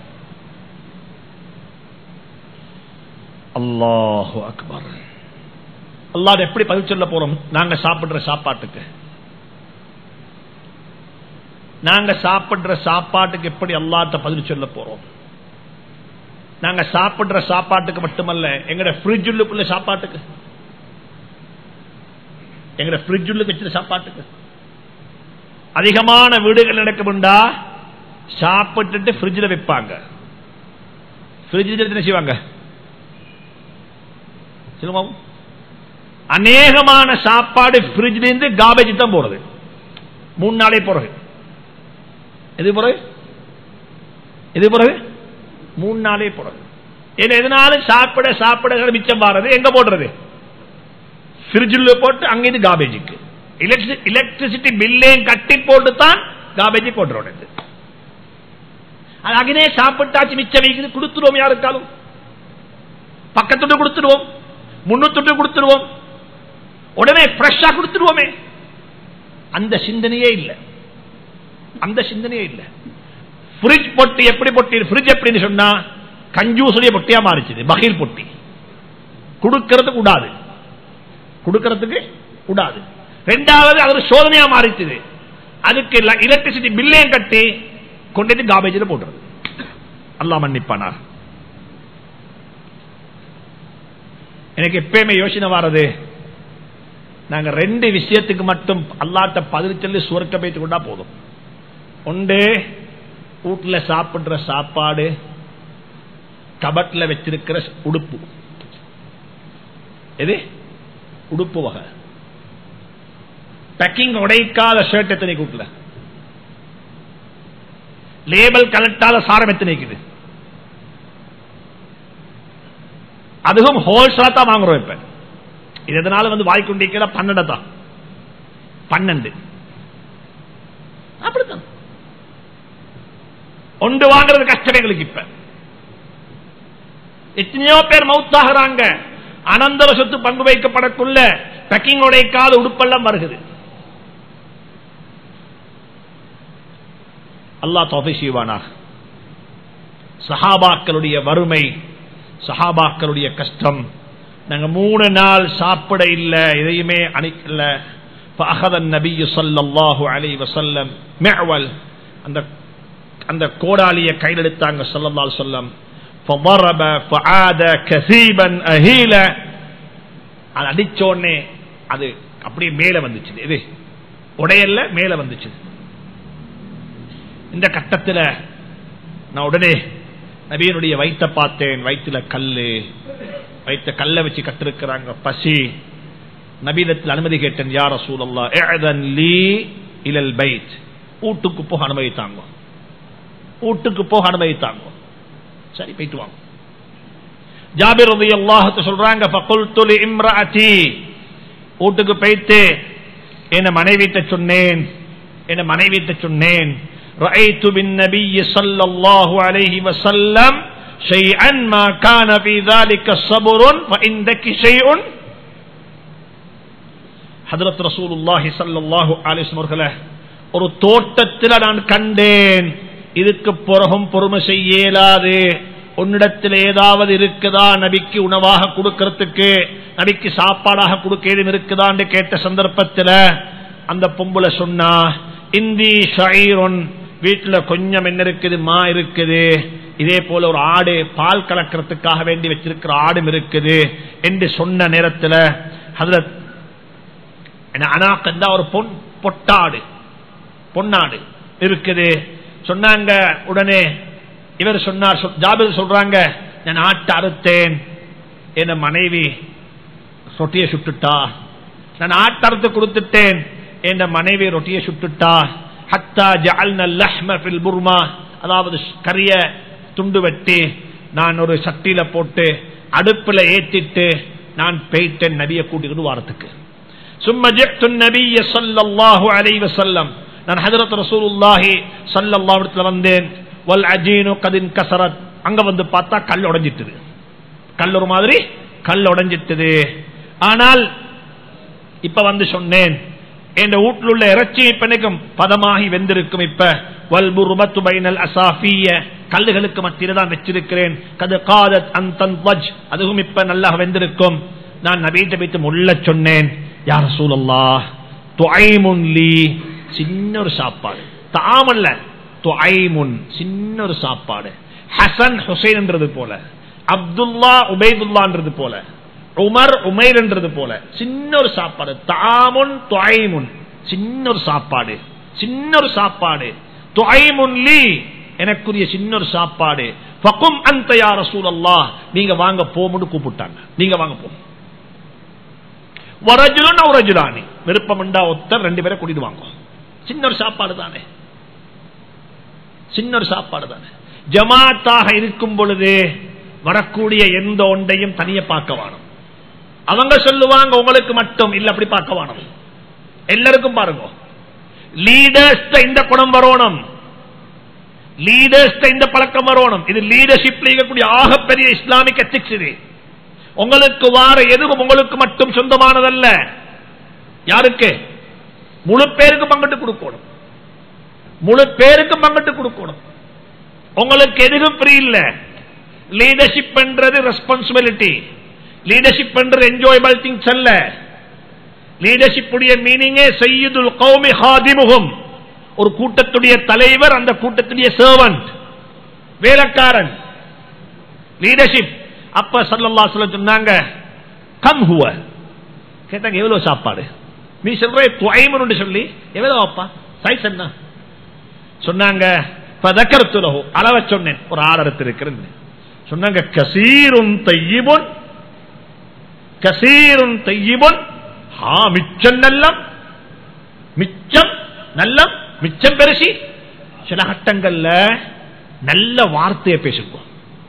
அல்லாஹு அக்பர் அல்லாட எப்படி பதில் சொல்ல போறோம் நாங்க சாப்பிடுற சாப்பாட்டுக்கு நாங்க சாப்பிடுற சாப்பாட்டுக்கு எப்படி அல்லாட்ட பதில் சொல்ல போறோம் நாங்க சாப்பிடுற சாப்பாட்டுக்கு மட்டுமல்ல எங்கட ஃப்ரிட்ஜ் உள்ளுக்குள்ள சாப்பாட்டுக்கு எங்கட ஃப்ரிட்ஜ் உள்ள வச்சிருக்க சாப்பாட்டுக்கு அதிகமான வீடுகள் நடக்கும்டா சாப்பிட்டுட்டு ஃப்ரிட்ஜில் வைப்பாங்க ஃப்ரிட்ஜில் என்ன செய்வாங்க சொல்லுங்க அநேகமான சாப்பாடு ஃப்ரிட்ஜ்ல இருந்து காபேஜ் தான் போறது மூணு நாளே போறது எது பிறகு எது பிறகு மூணு நாளே போறது ஏன்னா எதனாலும் சாப்பிட சாப்பிட மிச்சம் வாரது எங்க போடுறது ஃப்ரிட்ஜில் போட்டு அங்கிருந்து காபேஜுக்கு எலக்ட்ரிசிட்டி பில்லையும் கட்டி போட்டு தான் காபேஜ் போட்டுறது அது அகனே சாப்பிட்டாச்சு மிச்சம் வைக்குது கொடுத்துருவோம் யாருக்காலும் பக்கத்துட்டு கொடுத்துருவோம் முன்னூத்துட்டு கொடுத்துருவோம் உடனே ஃப்ரெஷ்ஷா கொடுத்துருவோமே அந்த சிந்தனையே இல்லை அந்த சிந்தனையே இல்லை ஃப்ரிட்ஜ் பொட்டி எப்படி பொட்டி ஃப்ரிட்ஜ் எப்படின்னு சொன்னா கஞ்சூசுடைய பொட்டியா மாறிச்சுது பகீர் பொட்டி கொடுக்கறதுக்கு கூடாது கொடுக்கறதுக்கு கூடாது ரெண்டாவது அது ஒரு சோதனையா மாறிச்சுது அதுக்கு எலக்ட்ரிசிட்டி பில்லையும் கட்டி கொண்டு காபேஜில் போட்டுறது அல்லா மன்னிப்பானார் எனக்கு எப்பயுமே யோசனை வாரது நாங்க ரெண்டு விஷயத்துக்கு மட்டும் அல்லாட்ட பதில் சொல்லி சுவர்க்க பேத்து கொண்டா போதும் ஒன்று வீட்டுல சாப்பிடுற சாப்பாடு கபட்ல வச்சிருக்கிற உடுப்பு எது உடுப்பு வகை பேக்கிங் உடைக்காத ஷர்ட் எத்தனை கூட்டல லேபல் கலெக்டால சாரம் எத்தனை இருக்குது அதுவும் ஹோல்சேலா தான் வாங்குறோம் இப்ப இது எதனால வந்து வாய்க்குண்டிக்கல பன்னெண்டு தான் பன்னெண்டு அப்படித்தான் ஒன்று வாங்குறது கஷ்டம் எங்களுக்கு இப்ப எத்தனையோ பேர் மவுத்தாகிறாங்க அனந்தர சொத்து பங்கு வைக்கப்படக்குள்ள பேக்கிங் உடைக்காத உடுப்பெல்லாம் வருகிறது அல்லா தொகை செய்வானாக சஹாபாக்களுடைய வறுமை சஹாபாக்களுடைய கஷ்டம் நாங்க மூணு நாள் சாப்பிட இல்ல எதையுமே அணிக்கல நபி சொல்லல்லாஹு அலை வசல்லம் மேவல் அந்த அந்த கோடாலிய கையில் எடுத்தாங்க சொல்லல்லால் சொல்லம் அது அடிச்சோடனே அது அப்படியே மேல வந்துச்சு இது உடையல்ல மேல வந்துச்சு இந்த கட்டத்தில் நான் உடனே நபியனுடைய வயிற்ற பார்த்தேன் வயிற்றுல கல்லு வைத்த கல்ல வச்சு கட்டிருக்கிறாங்க பசி நபீனத்தில் அனுமதி கேட்டேன் யார சூழல்லா இலல் பைத் வீட்டுக்கு போக அனுமதித்தாங்க வீட்டுக்கு போக அனுமதித்தாங்க சரி போயிட்டு வாங்க ஜாபிர் அல்லாஹத்து சொல்றாங்க ஃபகுல்து இம்ராத்தி வீட்டுக்கு போயிட்டு என்ன மனைவிட்ட சொன்னேன் என்ன மனைவிட்ட சொன்னேன் رأيت بالنبي صلى الله عليه وسلم شيئا ما كان في ذلك صبر فإنك شيء ஹதரத் ரசூலுல்லாஹி ஸல்லல்லாஹு அலைஹி வஸல்லம் ஒரு தோட்டத்தில் நான் கண்டேன் இதுக்கு பிறகும் பொறுமை செய்ய இயலாது உன்னிடத்தில் ஏதாவது இருக்குதா நபிக்கு உணவாக கொடுக்கறதுக்கு நபிக்கு சாப்பாடாக கொடுக்க ஏதும் இருக்குதான்னு கேட்ட சந்தர்ப்பத்தில் அந்த பொம்புல சொன்னா இந்தி ஷயீருன் வீட்டுல கொஞ்சம் என்ன இருக்குது மா இருக்குது இதே போல ஒரு ஆடு பால் கலக்கிறதுக்காக வேண்டி வச்சிருக்கிற ஆடும் இருக்குது என்று சொன்ன நேரத்தில் ஹதரத் அனாக்கந்தா ஒரு பொன் பொட்டாடு பொன்னாடு இருக்குது சொன்னாங்க உடனே இவர் சொன்னார் ஜாபிர் சொல்றாங்க நான் ஆட்டை அறுத்தேன் என் மனைவி ரொட்டியை சுட்டுட்டா நான் ஆட்டை அறுத்து கொடுத்துட்டேன் என் மனைவி ரொட்டியை சுட்டுட்டா ஹத்தா ஜஅல்ன லஹ்ம ஃபில் புர்மா அதாவது கரிய துண்டு வெட்டி நான் ஒரு சட்டியில போட்டு அடுப்புல ஏத்திட்டு நான் போயிட்டேன் நபியை கூட்டிக்கிட்டு வாரத்துக்கு சும்மா ஜெக்து நபிய ஸல்லல்லாஹு அலைஹி வஸல்லம் நான் ஹஜரத் ரசூலுல்லாஹி ஸல்லல்லாஹு அலைஹி வந்தேன் வல் அஜீனு கதின் கசரத் அங்க வந்து பார்த்தா கல் உடைஞ்சிட்டுது கல் ஒரு மாதிரி கல் உடைஞ்சிட்டுது ஆனால் இப்ப வந்து சொன்னேன் என் வீட்டில் உள்ள இறைச்சி இப்பனைக்கும் பதமாகி வெந்திருக்கும் இப்ப வல்புருமத்து பைனல் அசாஃபிய கல்லுகளுக்கு மத்தியில தான் வச்சிருக்கிறேன் கது காதத் அந்தன் வஜ் அதுவும் இப்ப நல்லா வெந்திருக்கும் நான் நபீட்ட வைத்து முள்ள சொன்னேன் யார் சூழல்லா துஐமுன் லீ சின்ன ஒரு சாப்பாடு தாமல்ல துஐமுன் சின்ன ஒரு சாப்பாடு ஹசன் ஹுசைன்ன்றது போல அப்துல்லா உபைதுல்லான்றது போல உமர் உமைர் என்றது போல சின்ன ஒரு சாப்பாடு தாமுன் துவைமுன் சின்ன ஒரு சாப்பாடு சின்ன ஒரு சாப்பாடு துவைமுன் லீ எனக்குரிய சின்ன ஒரு சாப்பாடு பக்கும் அந்த யார சூழல்லா நீங்க வாங்க போமுன்னு கூப்பிட்டாங்க நீங்க வாங்க போ வரஜுலன் உரஜுலானி விருப்பம் உண்டா ஒத்தர் ரெண்டு பேரை கூட்டிட்டு வாங்க சின்ன ஒரு சாப்பாடு தானே சின்ன ஒரு சாப்பாடு தானே ஜமாத்தாக இருக்கும் பொழுது வரக்கூடிய எந்த ஒன்றையும் தனிய பார்க்க வேணும் அவங்க சொல்லுவாங்க உங்களுக்கு மட்டும் இல்ல அப்படி பார்க்க வேணும் எல்லாருக்கும் பாருங்க லீடர்ஸ் இந்த குணம் வரணும் லீடர்ஸ் இந்த பழக்கம் வரணும் இது லீடர்ஷிப்ல இருக்கக்கூடிய ஆகப்பெரிய இஸ்லாமிக் எத்திக்ஸ் இது உங்களுக்கு வார எதுவும் உங்களுக்கு மட்டும் சொந்தமானதல்ல யாருக்கு முழு பேருக்கு பங்கிட்டு கொடுக்கணும் முழு பேருக்கு பங்கிட்டு கொடுக்கணும் உங்களுக்கு எதுவும் ஃப்ரீ இல்ல லீடர்ஷிப் பண்றது ரெஸ்பான்சிபிலிட்டி லீடர்ஷிப் பண்றது என்ஜாயபிள் திங்ஸ் அல்ல லீடர்ஷிப் உடைய மீனிங்கே செய்யுதுல் கௌமி ஹாதிமுகம் ஒரு கூட்டத்துடைய தலைவர் அந்த கூட்டத்துடைய சர்வன்ட் வேலைக்காரன் லீடர்ஷிப் அப்ப சல்லல்லா சொல்ல சொன்னாங்க கம் ஹுவ கேட்டாங்க எவ்வளவு சாப்பாடு நீ சொல்ற துவைமன் சொல்லி எவ்வளவு அப்பா சைஸ் என்ன சொன்னாங்க பதக்கரத்துலகோ அளவ சொன்னேன் ஒரு ஆடரத்து இருக்கிறேன் சொன்னாங்க கசீரும் தையிபுன் கசீரும் தையிபுன் ஹா மிச்சம் நல்லம் மிச்சம் நல்லம் மிச்சம் பெருசி சில கட்டங்கள்ல நல்ல வார்த்தையை பேசுவோம்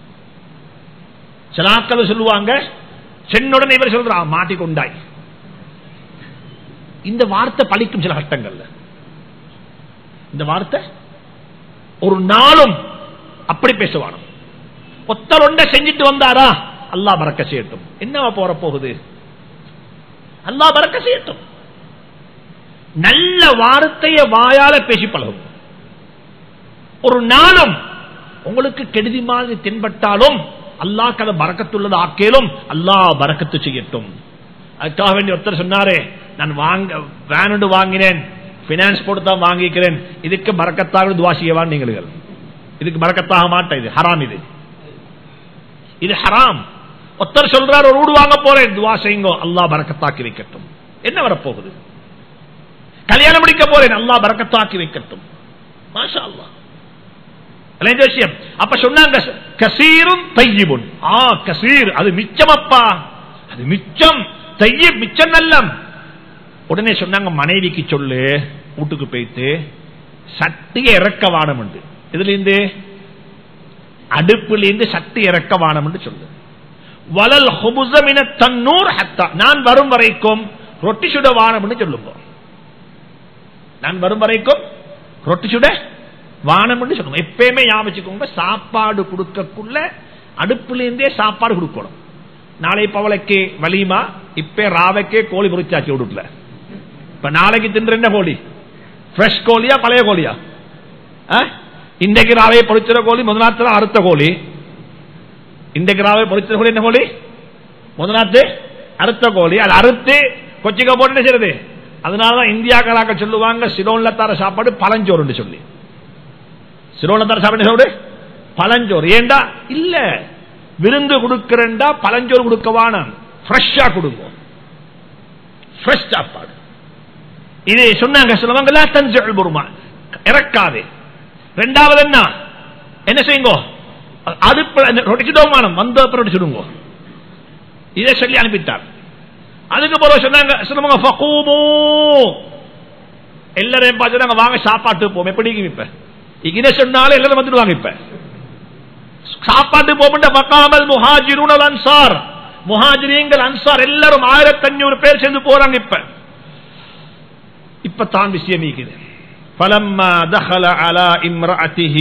சில ஆட்கள் சொல்லுவாங்க சென்னுடன் இவர் சொல்றா மாட்டிக்கொண்டாய் இந்த வார்த்தை பழிக்கும் சில கட்டங்கள்ல இந்த வார்த்தை ஒரு நாளும் அப்படி பேசுவானோ ஒத்தல் ஒன்றை செஞ்சுட்டு வந்தாரா அல்லா பறக்க செய்யட்டும் என்னவா போற போகுது அல்லா பறக்க செய்யட்டும் நல்ல வார்த்தைய வாயால பேசி பழகும் ஒரு நாளும் உங்களுக்கு கெடுதி மாதிரி தென்பட்டாலும் அல்லாஹ் கதை பறக்கத்துள்ளது ஆக்கேலும் அல்லாஹ் பறக்கத்து செய்யட்டும் அதுக்காக வேண்டி ஒருத்தர் சொன்னாரே நான் வாங்க வேனுண்டு வாங்கினேன் பினான்ஸ் போட்டு தான் வாங்கிக்கிறேன் இதுக்கு பறக்கத்தாக துவா செய்யவான் நீங்கள் இதுக்கு பறக்கத்தாக மாட்டேன் இது ஹராம் இது இது ஹராம் ஒருத்தர் சொல்றார் ஒரு வீடு வாங்க போறேன் துவா செய்யுங்க அல்லாஹ் பறக்கத்தாக்கி வைக்கட்டும் என்ன வரப்போகுது கல்யாணம் முடிக்க போறேன் அல்லாஹ் பறக்கத்தாக்கி வைக்கட்டும் மாஷா அல்லா விஷயம் அப்ப சொன்னாங்க கசீரும் தையிபுன் ஆ கசீர் அது மிச்சம் அப்பா அது மிச்சம் தைய மிச்சம் நல்லம் உடனே சொன்னாங்க மனைவிக்கு சொல்லு வீட்டுக்கு போயிட்டு சட்டியை இறக்க வானம் உண்டு இதுல இருந்து அடுப்புல இருந்து சட்டி இறக்க வானம் என்று சொல்லு வளல் ஹொபுசமின தன்னூர் ஹத்தா நான் வரும் வரைக்கும் ரொட்டி சுட வானம் என்று சொல்லுங்க நான் வரும் வரைக்கும் ரொட்டி சுட வானம் என்று சொல்லுங்க எப்பயுமே ஞாபகம் சாப்பாடு கொடுக்கக்குள்ள அடுப்புல இருந்தே சாப்பாடு கொடுக்கணும் நாளை பவளைக்கு வலிமா இப்ப ராவைக்கே கோழி பொறிச்சாச்சு விடுக்கல இப்ப நாளைக்கு தின்ற என்ன கோழி ஃப்ரெஷ் கோழியா பழைய கோழியா இன்றைக்கு ராவையை பொறிச்சிற கோழி முதலாத்துல அறுத்த கோழி இன்றைக்கு ராவை பொறிச்சிற கோழி என்ன கோழி முதலாத்து அறுத்த கோழி அது அறுத்து கொச்சிக்க போட்டு செய்யறது அதனாலதான் இந்தியாக்களாக்க சொல்லுவாங்க சிலோன்ல தர சாப்பாடு பழஞ்சோறுன்னு சொல்லி சிலோன்ல தர சாப்பாடு சாப்பிடு பழஞ்சோறு ஏண்டா இல்ல விருந்து கொடுக்கிறண்டா பழஞ்சோறு கொடுக்க வானம் ஃப்ரெஷ்ஷா கொடுங்க ஃப்ரெஷ் சாப்பாடு இது சொன்னாங்க சொல்லுவாங்க தஞ்சல் பொறுமா இறக்காது ரெண்டாவது என்ன என்ன செய்யுங்க அடுப்பு ரொட்டிச்சுடோமானம் வந்த அப்புறம் ரொட்டிச்சுடுங்க இதை சொல்லி அனுப்பிட்டார் அதுக்கு பிறகு சொன்னாங்க சொல்லுவாங்க ஃபகூமு எல்லாரையும் பார்த்து நாங்க வாங்க சாப்பாட்டு போவோம் எப்படி இப்ப இங்கே சொன்னாலும் எல்லாரும் வந்துடுவாங்க இப்ப சாப்பாட்டு போகின்ற மக்காமல் முஹாஜிரூன் அன்சார் முஹாஜிரீங்கள் அன்சார் எல்லாரும் ஆயிரத்தி அஞ்சூறு பேர் சேர்ந்து போறாங்க இப்ப இப்ப தான் விஷயம் இருக்குது فلما دخل على امرأته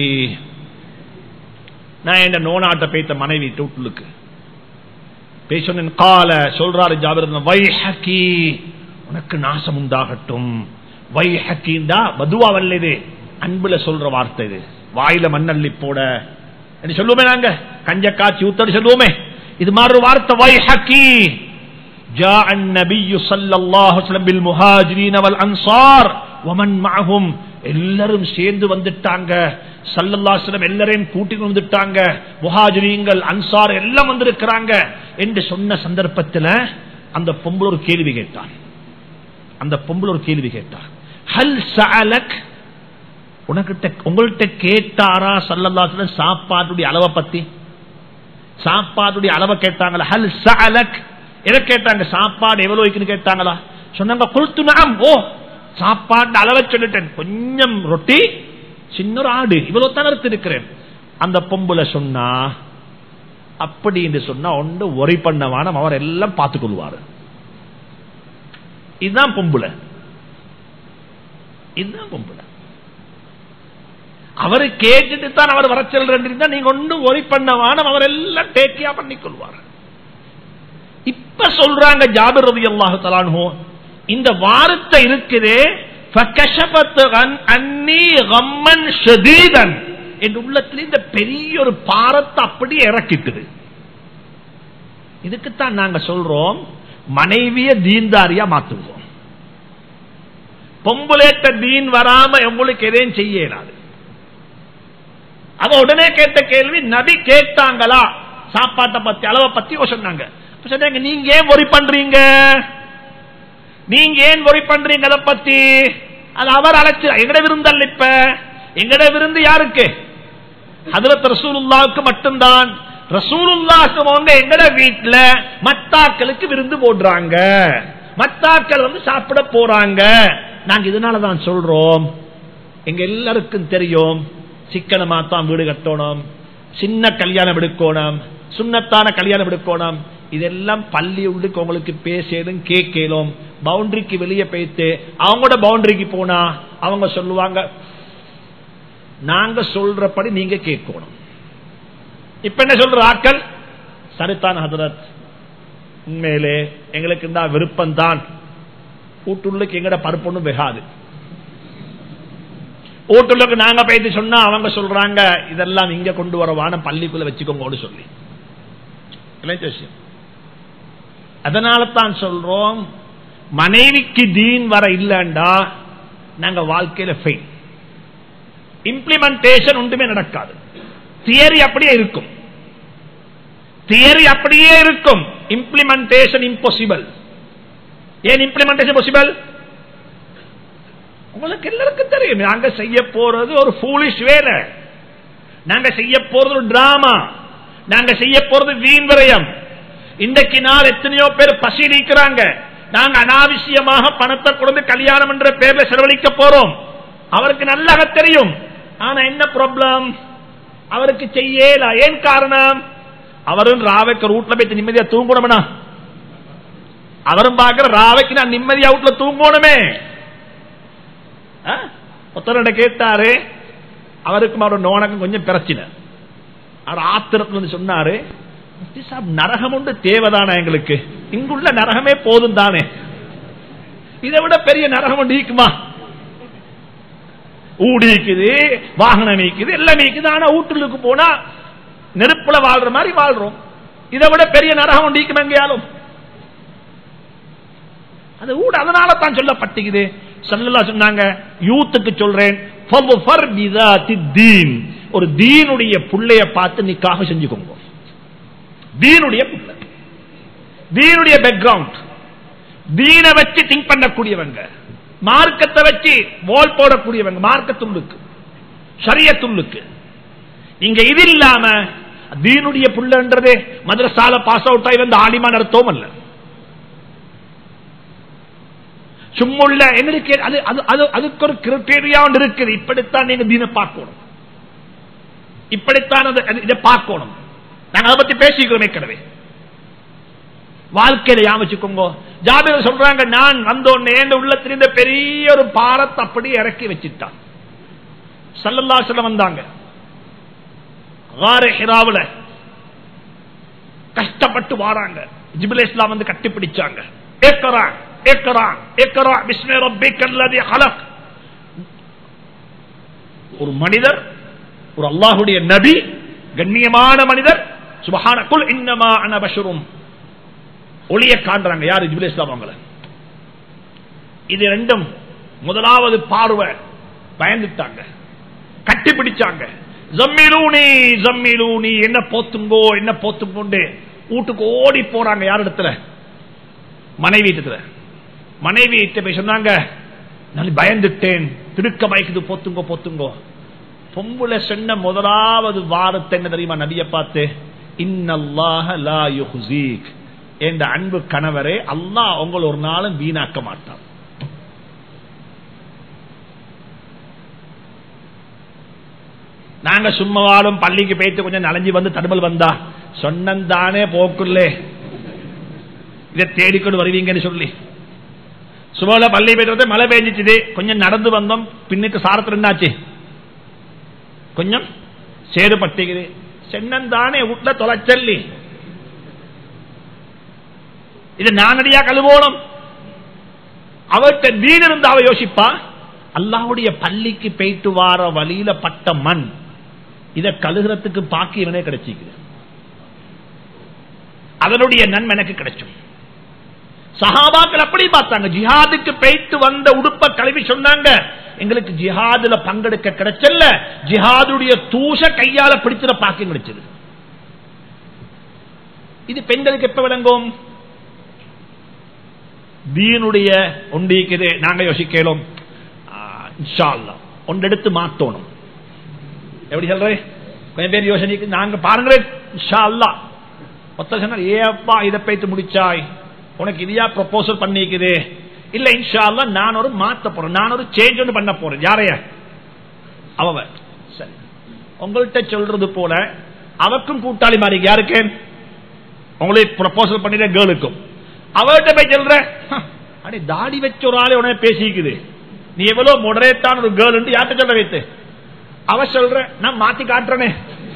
நான் என்ன நோனாட்ட பேத்த மனைவி டூட்டுலுக்கு பேசணும் கால சொல்றாரு ஜாபிர் வைஹக்கி உனக்கு நாசம் உண்டாகட்டும் வைஹக்கிண்டா பதுவா வல்லது அன்புல சொல்ற வார்த்தை இது வாயில மண்ணள்ளி போட சொல்லுவோமே நாங்க கஞ்ச காட்சி ஊத்தடி சொல்லுவோமே இது மாதிரி ஒரு வார்த்தை வைஹக்கி جاء النبي صلى الله عليه وسلم بالمهاجرين والانصار ومن معهم எல்லாரும் சேர்ந்து வந்துட்டாங்க சல்லல்லாஸ்லம் எல்லாரையும் கூட்டிட்டு வந்துட்டாங்க முஹாஜிரீங்கள் அன்சார் எல்லாம் வந்திருக்கிறாங்க என்று சொன்ன சந்தர்ப்பத்தில் அந்த பொம்புல ஒரு கேள்வி கேட்டான் அந்த பொம்புல ஒரு கேள்வி கேட்டான் ஹல் சஅலக் உனக்கிட்ட உங்கள்கிட்ட கேட்டாரா சல்லல்லாஸ்லம் சாப்பாட்டுடைய அளவை பத்தி சாப்பாட்டுடைய அளவை கேட்டாங்களா ஹல் சஅலக் எதை கேட்டாங்க சாப்பாடு எவ்வளவு வைக்கணும் கேட்டாங்களா சொன்னாங்க கொளுத்து நாம் ஓ சாப்பாடு அளவை சொல்லிட்டேன் கொஞ்சம் ரொட்டி சின்ன ஒரு ஆடு இவ்வளவு தான் இருக்கிறேன் அந்த பொம்புல சொன்னா அப்படி என்று சொன்னா ஒன்று ஒரி பண்ணவான அவர் எல்லாம் பார்த்துக் கொள்வாரு இதுதான் பொம்புல இதுதான் பொம்புல அவரு கேட்டுட்டு தான் அவர் வர செல்றா நீங்க ஒன்றும் ஒரி பண்ணவான அவர் எல்லாம் டேக்கியா பண்ணி கொள்வார் இப்ப சொல்றாங்க ஜாபிர் ரவி அல்லாஹு தலான்ஹோ இந்த வார்த்தை இருக்குதே என் உள்ளத்தில் இந்த பெரிய ஒரு பாரத்தை அப்படி இறக்கிட்டுது இதுக்குத்தான் நாங்க சொல்றோம் மனைவிய தீன்தாரியா மாத்துவோம் பொம்புலேட்ட தீன் வராம உங்களுக்கு எதையும் செய்ய இயலாது அவ உடனே கேட்ட கேள்வி நபி கேட்டாங்களா சாப்பாட்டை பத்தி அளவை பத்தி சொன்னாங்க சொன்னாங்க நீங்க ஏன் ஒரி பண்றீங்க நீங்க ஏன் ஒரி பண்றீங்க அதை பத்தி அது அவர் அழைச்சு எங்கட விருந்தல்ல இப்ப எங்கட விருந்து யாருக்கு அதுல ரசூலுல்லாவுக்கு மட்டும்தான் ரசூலுல்லாக்கு எங்கட வீட்டுல மத்தாக்களுக்கு விருந்து போடுறாங்க மத்தாக்கள் வந்து சாப்பிட போறாங்க நாங்க இதனாலதான் சொல்றோம் எங்க எல்லாருக்கும் தெரியும் சிக்கனமா தான் வீடு கட்டணும் சின்ன கல்யாணம் எடுக்கணும் சுண்ணத்தான கல்யாணம் எடுக்கணும் இதெல்லாம் பள்ளி உள்ளுக்கு உங்களுக்கு பேசலும் கேட்கலும் பவுண்டரிக்கு வெளியே போயிட்டு அவங்களோட பவுண்டரிக்கு போனா அவங்க சொல்லுவாங்க நாங்க சொல்றபடி நீங்க கேட்கணும் இப்ப என்ன சொல்ற ஆக்கள் சரித்தான் ஹதரத் உண்மையிலே எங்களுக்கு இந்த விருப்பம் தான் வீட்டுள்ளுக்கு எங்கட பருப்புன்னு வெகாது வீட்டுள்ளுக்கு நாங்க போயிட்டு சொன்னா அவங்க சொல்றாங்க இதெல்லாம் இங்க கொண்டு வரவான பள்ளிக்குள்ள வச்சுக்கோங்க சொல்லி விஷயம் அதனால தான் சொல்றோம் மனைவிக்கு தீன் வர இல்லண்டா நாங்க வாழ்க்கையில ஃபெயில் இம்ப்ளிமெண்டேஷன் ஒன்றுமே நடக்காது தியரி அப்படியே இருக்கும் தியரி அப்படியே இருக்கும் இம்ப்ளிமெண்டேஷன் இம்பாசிபிள் ஏன் இம்ப்ளிமெண்டேஷன் பாசிபிள் உங்களுக்கு எல்லாருக்கும் தெரியும் நாங்க செய்ய போறது ஒரு ஃபூலிஷ் வேலை நாங்க செய்ய போறது ஒரு டிராமா நாங்க செய்ய போறது வீண் விரயம் இன்றைக்கு நாள் எத்தனையோ பேர் பசி நீக்கிறாங்க நாங்க அனாவசியமாக பணத்தை கொடுத்து கல்யாணம் என்ற பேர்ல செலவழிக்க போறோம் அவருக்கு நல்லா தெரியும் ஆனா என்ன ப்ராப்ளம் அவருக்கு செய்யல ஏன் காரணம் அவரும் ராவைக்கு ரூட்ல போய் நிம்மதியா தூங்கணும்னா அவரும் பாக்குற ராவைக்கு நான் நிம்மதியா வீட்டுல தூங்கணுமே ஒருத்தரோட கேட்டாரு அவருக்கும் அவரோட நோனக்கும் கொஞ்சம் பிரச்சனை அவர் ஆத்திரத்துல வந்து சொன்னாரு நரகம் உண்டு தேவைதானே எங்களுக்கு இங்குள்ள நரகமே போதும் தானே இதை விட பெரிய நரகம் உண்டு ஈக்குமா ஊடி இருக்குது வாகனம் நீக்குது எல்லாம் நீக்குது ஆனா வீட்டுக்கு போனா நெருப்புல வாழ்ற மாதிரி வாழ்றோம் இதை விட பெரிய நரகம் உண்டு ஈக்கும் எங்கேயாலும் அது ஊட அதனால தான் சொல்லப்பட்டுக்குது சொல்லலா சொன்னாங்க யூத்துக்கு சொல்றேன் ஒரு தீனுடைய புள்ளைய பார்த்து நிக்காக செஞ்சுக்கோங்க தீனுடைய புள்ள தீனுடைய பேக்ரவுண்ட் தீன வச்சு திங்க் பண்ணக்கூடியவங்க மார்க்கத்தை வச்சு வால் போடக்கூடியவங்க மார்க்கத்துள்ளுக்கு சரியத்துள்ளுக்கு இங்க இது இல்லாம தீனுடைய புள்ளன்றது மதரசால பாஸ் அவுட் ஆகி வந்து ஆலிமா நடத்தவும் அல்ல சும்முள்ள எங்களுக்கு அது அது அதுக்கு ஒரு கிரிட்டேரியா ஒன்று இருக்குது இப்படித்தான் நீங்க தீன பார்க்கணும் இப்படித்தான் இதை பார்க்கணும் நாங்க அதை பத்தி பேசிக்கிறோமே கடவே வாழ்க்கையில யாமிச்சுக்கோங்க ஜாபிர் சொல்றாங்க நான் வந்தோடனே உள்ளத்தில் இந்த பெரிய ஒரு பாரத்தை அப்படி இறக்கி வச்சுட்டான் சல்லல்லா சொல்ல வந்தாங்க ஹிராவுல கஷ்டப்பட்டு வாராங்க ஜிபில் இஸ்லாம் வந்து கட்டிப்பிடிச்சாங்க ஏக்கரான் ஏக்கரான் ஏக்கரா பிஸ்மே ரப்பிக் அல்லதி ஹலக் ஒரு மனிதர் ஒரு அல்லாஹுடைய நபி கண்ணியமான மனிதர் சுபஹான குல் இன்னமா அனபஷரும் ஒளிய காண்றாங்க யாரு ஜிபுல் இஸ்லாம் அவங்கள இது ரெண்டும் முதலாவது பார்வை பயந்துட்டாங்க கட்டிப்பிடிச்சாங்க ஜம்மிலூனி ஜம்மிலூனி என்ன போத்துங்கோ என்ன போத்துங்கோண்டு வீட்டுக்கு ஓடி போறாங்க யார் இடத்துல மனைவி இடத்துல மனைவி போய் சொன்னாங்க நான் பயந்துட்டேன் திடுக்க பயக்குது போத்துங்கோ போத்துங்கோ பொம்புல சொன்ன முதலாவது வாரத்தை என்ன தெரியுமா நபிய பார்த்து இன்னல்லாஹ லா யுஹ்ஸீக் என்ற அன்பு கணவரே அல்லாஹ் உங்களை ஒரு நாளும் வீணாக்க மாட்டான் நாங்க சும்மாவாலும் பள்ளிக்கு போயிட்டு கொஞ்சம் நலஞ்சி வந்து தடுமல் வந்தா சொன்னந்தானே போக்குள்ளே இதை தேடிக்கொண்டு வருவீங்கன்னு சொல்லி சுமால பள்ளி போயிட்டு வந்து மழை பெஞ்சிச்சுது கொஞ்சம் நடந்து வந்தோம் பின்னுக்கு சாரத்துல என்னாச்சு கொஞ்சம் சேறுபட்டுகிறது சென்னந்தானே வீட்டுல தொலைச்சல்லி இது நானடியா கழுவோணும் அவர்கிட்ட தீன் இருந்து அவ யோசிப்பா அல்லாவுடைய பள்ளிக்கு போயிட்டு வார வழியில பட்ட மண் இத கழுகிறதுக்கு பாக்கியவனே கிடைச்சிக்குது அதனுடைய நன்மை எனக்கு கிடைச்சும் சஹாபாக்கள் அப்படி பார்த்தாங்க ஜிஹாதுக்கு போயிட்டு வந்த உடுப்ப கழுவி சொன்னாங்க எங்களுக்கு ஜிஹாதுல பங்கெடுக்க கிடைச்சல ஜிஹாதுடைய தூச கையால பிடிச்சிட பாக்கியம் கிடைச்சது இது பெண்களுக்கு எப்ப விளங்கும் தீனுடைய ஒண்டிக்குது நாங்க யோசிக்கலும் ஒன்றெடுத்து மாத்தோணும் எப்படி சொல்றேன் கொஞ்சம் பேர் யோசனைக்கு நாங்க பாருங்களேன் இன்ஷா அல்லா ஒத்த சொன்னார் ஏப்பா இதை பேத்து முடிச்சாய் உனக்கு இதையா ப்ரொபோசல் பண்ணிக்குது இல்ல இன்ஷா அல்லா நான் ஒரு மாத்த போறேன் நான் ஒரு சேஞ்ச் ஒன்று பண்ண போறேன் யாரைய அவ சரி உங்கள்கிட்ட சொல்றது போல அவக்கும் கூட்டாளி மாதிரி யாருக்கு உங்களை ப்ரொபோசல் பண்ணிட கேர்ளுக்கும் அவர்கிட்ட போய் சொல்ற அடி தாடி வச்ச ஒரு ஆளே உடனே பேசிக்குது நீ எவ்வளவு மொடரேட்டான ஒரு கேர்ள் யார்கிட்ட சொல்ல வைத்து அவ சொல்ற நான் மாத்தி காட்டுறனே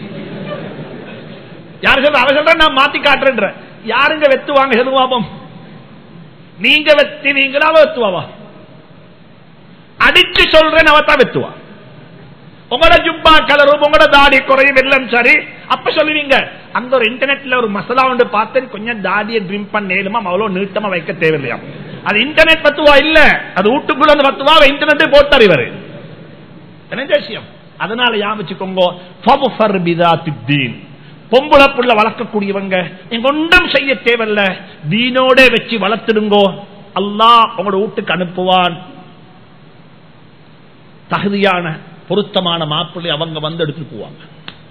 யாரு சொல்ற அவ சொல்ற நான் மாத்தி காட்டுறேன்ற யாருங்க வெத்துவாங்க செல்வாபம் நீங்க வெத்தினீங்களா அவ வெத்துவாவா அடிச்சு சொல்றேன் அவத்தான் வெத்துவா உங்களோட ஜுப்பா கலரும் உங்களோட தாடி குறையும் எல்லாம் சரி அப்ப சொல்லுவீங்க அங்க ஒரு இன்டர்நெட்ல ஒரு மசாலா ஒன்று பார்த்தேன் கொஞ்சம் தாடியை ட்ரிம் பண்ணேலுமா அவ்வளவு நீட்டமா வைக்க தேவையில்லையா அது இன்டர்நெட் பத்துவா இல்ல அது வீட்டுக்குள்ள வந்து பத்துவா இன்டர்நெட்டே போட்டார் இவரு என்ன விஷயம் அதனால யாமிச்சுக்கோங்க பொம்பளை புள்ள வளர்க்கக்கூடியவங்க நீங்க ஒன்றும் செய்ய தேவையில்ல தீனோட வச்சு வளர்த்துடுங்கோ அல்லாஹ் உங்களோட வீட்டுக்கு அனுப்புவான் தகுதியான பொருத்தமான மாப்பிள்ளை அவங்க வந்து எடுத்துட்டு போவாங்க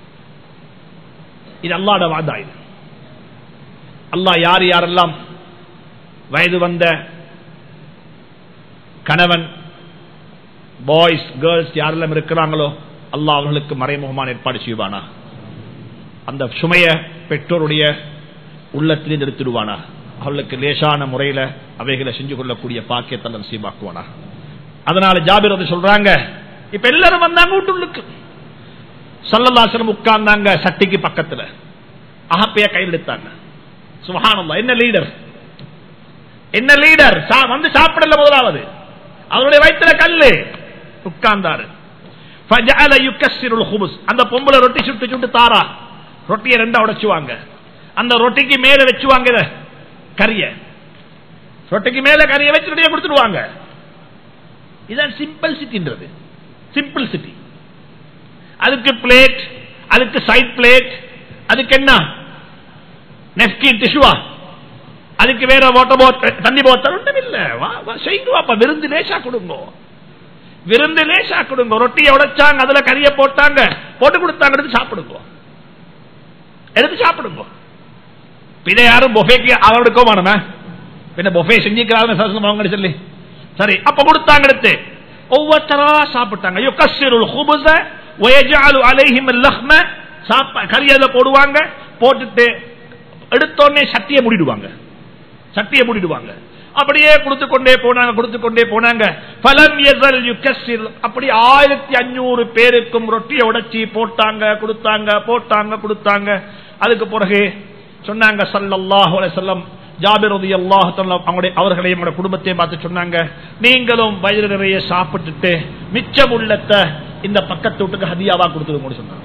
இது அல்லாட வாதா இது அல்லா யார் யாரெல்லாம் வயது வந்த கணவன் பாய்ஸ் கேர்ள்ஸ் யாரெல்லாம் இருக்கிறாங்களோ அல்லாஹ் அவர்களுக்கு மறைமுகமான ஏற்பாடு செய்வானா அந்த சுமைய பெற்றோருடைய உள்ளத்திலிருந்து எடுத்துடுவானா அவர்களுக்கு லேசான முறையில அவைகளை செஞ்சு கொள்ளக்கூடிய பாக்கியத்தை நசீபாக்குவானா அதனால ஜாபிர் வந்து சொல்றாங்க இப்ப எல்லாரும் வந்தாங்க வீட்டுள்ளுக்கு சல்லல்லாசனம் உட்கார்ந்தாங்க சட்டிக்கு பக்கத்துல அகப்பைய கையில் எடுத்தாங்க சுகானந்தா என்ன லீடர் என்ன லீடர் வந்து சாப்பிடல முதலாவது அவருடைய வயிற்றுல கல்லு உட்கார்ந்தாரு அந்த பொம்பளை ரொட்டி சுட்டு சுட்டு தாரா ரொட்டியை ரெண்டா உடைச்சுவாங்க அந்த ரொட்டிக்கு மேல வச்சுவாங்க கரிய ரொட்டிக்கு மேல கரிய வச்சு ரொட்டியை கொடுத்துருவாங்க இதுதான் சிம்பிள் சிட்டின்றது சிம்பிள் சிட்டி அதுக்கு பிளேட் அதுக்கு சைட் பிளேட் அதுக்கு என்ன நெப்கின் டிஷ்யூவா அதுக்கு வேற வாட்டர் போத்தல் தண்ணி போத்தல் ஒன்றும் இல்ல செய்யுங்க விருந்து லேசா கொடுங்க விருந்து லேசா கொடுங்க ரொட்டியை உடைச்சாங்க அதுல கறிய போட்டாங்க போட்டு கொடுத்தாங்க எடுத்து சாப்பிடுங்க எடுத்து சாப்பிடுங்க பின்ன யாரும் பொஃபேக்கு அவருக்கோ வேணுமே பின்ன பொஃபே செஞ்சுக்கிறாங்க சொல்லி சரி அப்ப கொடுத்தாங்க எடுத்து ஒவ்வொருத்தரா சாப்பிட்டாங்க யுகஸ்ஸிருல் ஹுபுஸ வயஜஅலு அலைஹிம் அல்லஹ்ம சாப்ப கரியல போடுவாங்க போட்டுட்டு எடுத்தோடனே சட்டியை மூடிடுவாங்க சட்டியை மூடிடுவாங்க அப்படியே கொடுத்து கொண்டே போனாங்க கொடுத்து கொண்டே போனாங்க பலம் எசல் யுகஸ்ஸிர் அப்படி ஆயிரத்தி அஞ்சூறு பேருக்கும் ரொட்டியை உடைச்சி போட்டாங்க கொடுத்தாங்க போட்டாங்க கொடுத்தாங்க அதுக்கு பிறகு சொன்னாங்க சல்லல்லாஹு அலைஹி வஸல்லம் ஜாபிர் அல்லாஹ் அவங்களுடைய அவர்களையும் குடும்பத்தையும் பார்த்து சொன்னாங்க நீங்களும் வயிறு நிறைய சாப்பிட்டுட்டு மிச்சம் உள்ளத்தை இந்த பக்கத்து வீட்டுக்கு ஹதியாவா கொடுத்துருங்க சொன்னாங்க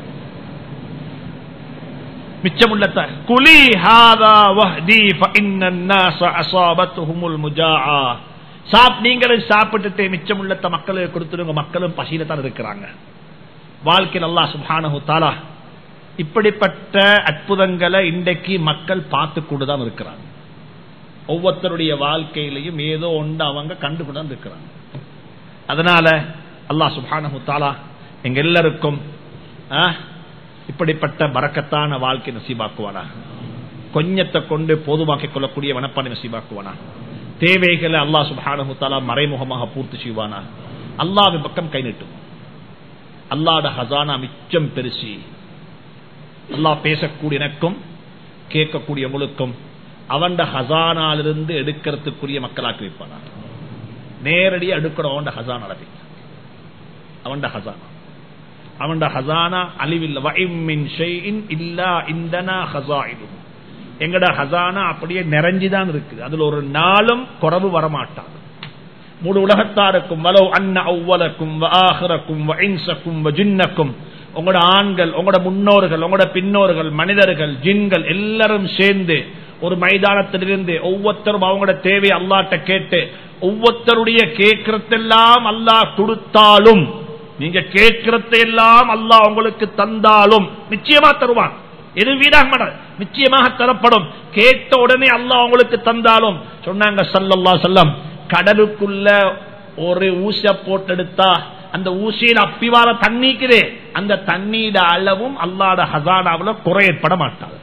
மிச்சம் உள்ளத்தை குலி ஹாதா வஹ்தி ஃபஇன்னன்னாஸ அஸாபத்துஹுமுல் முஜாஆ சாப் நீங்களும் சாப்பிட்டுட்டு மிச்சம் உள்ளத்தை மக்களுக்கு கொடுத்துருங்க மக்களும் பசியில தான் இருக்கிறாங்க வாழ்க்கையில் அல்லாஹ் சுப்ஹானஹு தஆலா இப்படிப்பட்ட அற்புதங்களை இன்றைக்கு மக்கள் பார்த்து கொண்டுதான் இருக்கிறாங்க ஒவ்வொருத்தருடைய வாழ்க்கையிலையும் ஏதோ ஒன்று அவங்க கண்டுகொண்டு இருக்கிறாங்க அதனால அல்லாஹ் சுபானு தாலா எங்க எல்லாருக்கும் இப்படிப்பட்ட பறக்கத்தான வாழ்க்கை நசீபாக்குவானா கொஞ்சத்தை கொண்டு போதுமாக்கிக் கொள்ளக்கூடிய வனப்பானை நசீபாக்குவானா தேவைகளை அல்லாஹ் சுபானு தாலா மறைமுகமாக பூர்த்தி செய்வானா அல்லாவின் பக்கம் கை நீட்டும் அல்லாட ஹசானா மிச்சம் பெருசி அல்லாஹ் பேசக்கூடிய எனக்கும் கேட்கக்கூடிய உங்களுக்கும் அவன் ஹசானாலிருந்து எடுக்கிறதுக்குரிய மக்களாக்கி வைப்பானா நேரடியாக எடுக்கணும் அவன் ஹசான் அளவை அவன் ஹசானா அவன் ஹசானா அழிவில்லை வஇம்மின் ஷைஇன் இல்லா இந்தனா ஹசாயினுஹு எங்கட ஹசானா அப்படியே நிறைஞ்சுதான் இருக்குது அதுல ஒரு நாளும் குறவு வரமாட்டாங்க முழு உலகத்தாருக்கும் வலோ அன்ன அவ்வலக்கும் ஆஹரக்கும் இன்சக்கும் ஜின்னக்கும் உங்களோட ஆண்கள் உங்களோட முன்னோர்கள் உங்களோட பின்னோர்கள் மனிதர்கள் ஜின்கள் எல்லாரும் சேர்ந்து ஒரு மைதானத்திலிருந்து ஒவ்வொருத்தரும் அவங்களோட தேவையை அல்லாட்ட கேட்டு ஒவ்வொருத்தருடைய கேட்கறதெல்லாம் அல்லாஹ் கொடுத்தாலும் நீங்க கேட்கறதையெல்லாம் அல்லாஹ் உங்களுக்கு தந்தாலும் நிச்சயமா தருவான் எது வீடாக மாட்டாது நிச்சயமாக தரப்படும் கேட்ட உடனே அல்லாஹ் உங்களுக்கு தந்தாலும் சொன்னாங்க சல்லல்லா சொல்லம் கடலுக்குள்ள ஒரு ஊச போட்டெடுத்தா அந்த ஊசியில் அப்பிவார தண்ணிக்குதே அந்த தண்ணீட அளவும் அல்லாட ஹசானாவில் குறை ஏற்பட மாட்டாது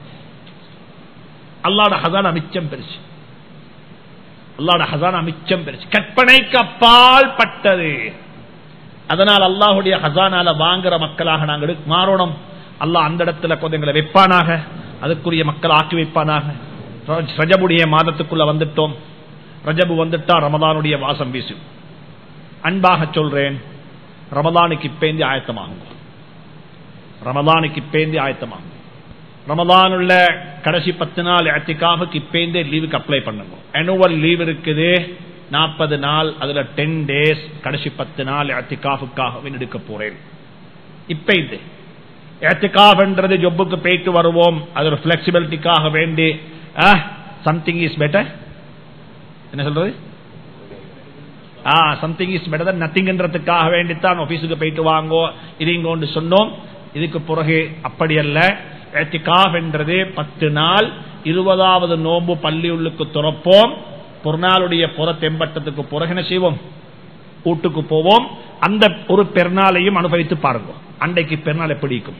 அல்லாட ஹசானா மிச்சம் பெருசு அல்லாட ஹசானா மிச்சம் பெருசு கற்பனைக்கு அப்பால் பட்டது அதனால் அல்லாஹுடைய ஹசானால வாங்குற மக்களாக நாங்கள் மாறணும் அல்லாஹ் அந்த இடத்துல கொஞ்சங்களை வைப்பானாக அதுக்குரிய மக்கள் ஆக்கி வைப்பானாக ரஜபுடைய மாதத்துக்குள்ள வந்துட்டோம் ரஜபு வந்துட்டா ரமதானுடைய வாசம் வீசும் அன்பாக சொல்றேன் ரமதானுக்கு இப்பேந்தி ஆயத்தமாகும் ரமதானுக்கு இப்பேந்தி ஆயத்தமாகும் ரமதானுள்ள கடைசி பத்து நாள் அத்திகாவுக்கு இப்பேந்தே லீவுக்கு அப்ளை பண்ணுங்க அனுவல் லீவ் இருக்குது நாற்பது நாள் அதுல டென் டேஸ் கடைசி பத்து நாள் அத்திகாவுக்காக எடுக்க போறேன் இப்ப இது ஏத்துக்காஃப்ன்றது ஜொப்புக்கு போயிட்டு வருவோம் அது ஒரு பிளெக்சிபிலிட்டிக்காக வேண்டி சம்திங் இஸ் பெட்டர் என்ன சொல்றது சம்திங் இஸ் பெட்டர் தன் நத்திங்ன்றதுக்காக வேண்டித்தான் ஆபீஸுக்கு போயிட்டு வாங்கோ இது இங்க சொன்னோம் இதுக்கு பிறகு அப்படி அல்ல ஏத்திகாஃப் என்றது பத்து நாள் இருபதாவது நோம்பு பள்ளி உள்ளுக்கு துறப்போம் ஒரு நாளுடைய புற தெம்பட்டத்துக்கு பிறகு என்ன செய்வோம் வீட்டுக்கு போவோம் அந்த ஒரு பெருநாளையும் அனுபவித்து பாருங்க அண்டைக்கு பெருநாள் எப்படி இருக்கும்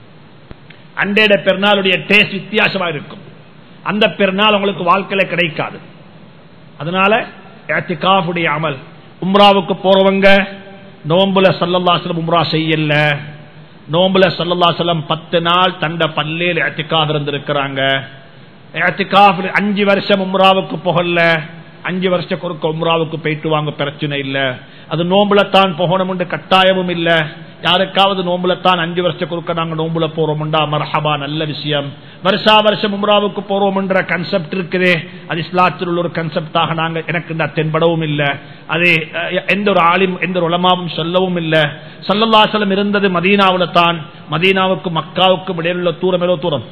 அண்டையோட பெருநாளுடைய டேஸ்ட் வித்தியாசமா இருக்கும் அந்த பெருநாள் உங்களுக்கு வாழ்க்கையில கிடைக்காது அதனால ஏத்திகாஃபுடைய அமல் உம்ராவுக்கு போறவங்க நோம்புல சல்லல்லாசலம் உம்ரா செய்யல நோம்புல சல்லல்லாசலம் பத்து நாள் தண்ட பல்லையில் ஏத்திகாஃப் இருந்திருக்கிறாங்க ஏத்திகாஃப் அஞ்சு வருஷம் உம்ராவுக்கு போகல அஞ்சு வருஷம் குறுக்க உம்ராவுக்கு போயிட்டு வாங்க பிரச்சனை இல்ல அது நோம்புல தான் போகணும் கட்டாயமும் இல்ல யாருக்காவது நோம்புல தான் அஞ்சு வருஷம் குறுக்க நாங்க நோம்புல போறோம்டா மரஹபா நல்ல விஷயம் வருஷா வருஷம் உம்ராவுக்கு போறோம்ன்ற கன்செப்ட் இருக்குது அது இஸ்லாத்தில் உள்ள ஒரு கன்செப்டாக நாங்க எனக்கு இந்த தென்படவும் இல்ல அது எந்த ஒரு ஆளும் எந்த ஒரு உலமாவும் சொல்லவும் இல்ல சல்லல்லாசலம் இருந்தது மதீனாவில தான் மதீனாவுக்கும் மக்காவுக்கும் இடையிலுள்ள தூரம் எவ்வளவு தூரம்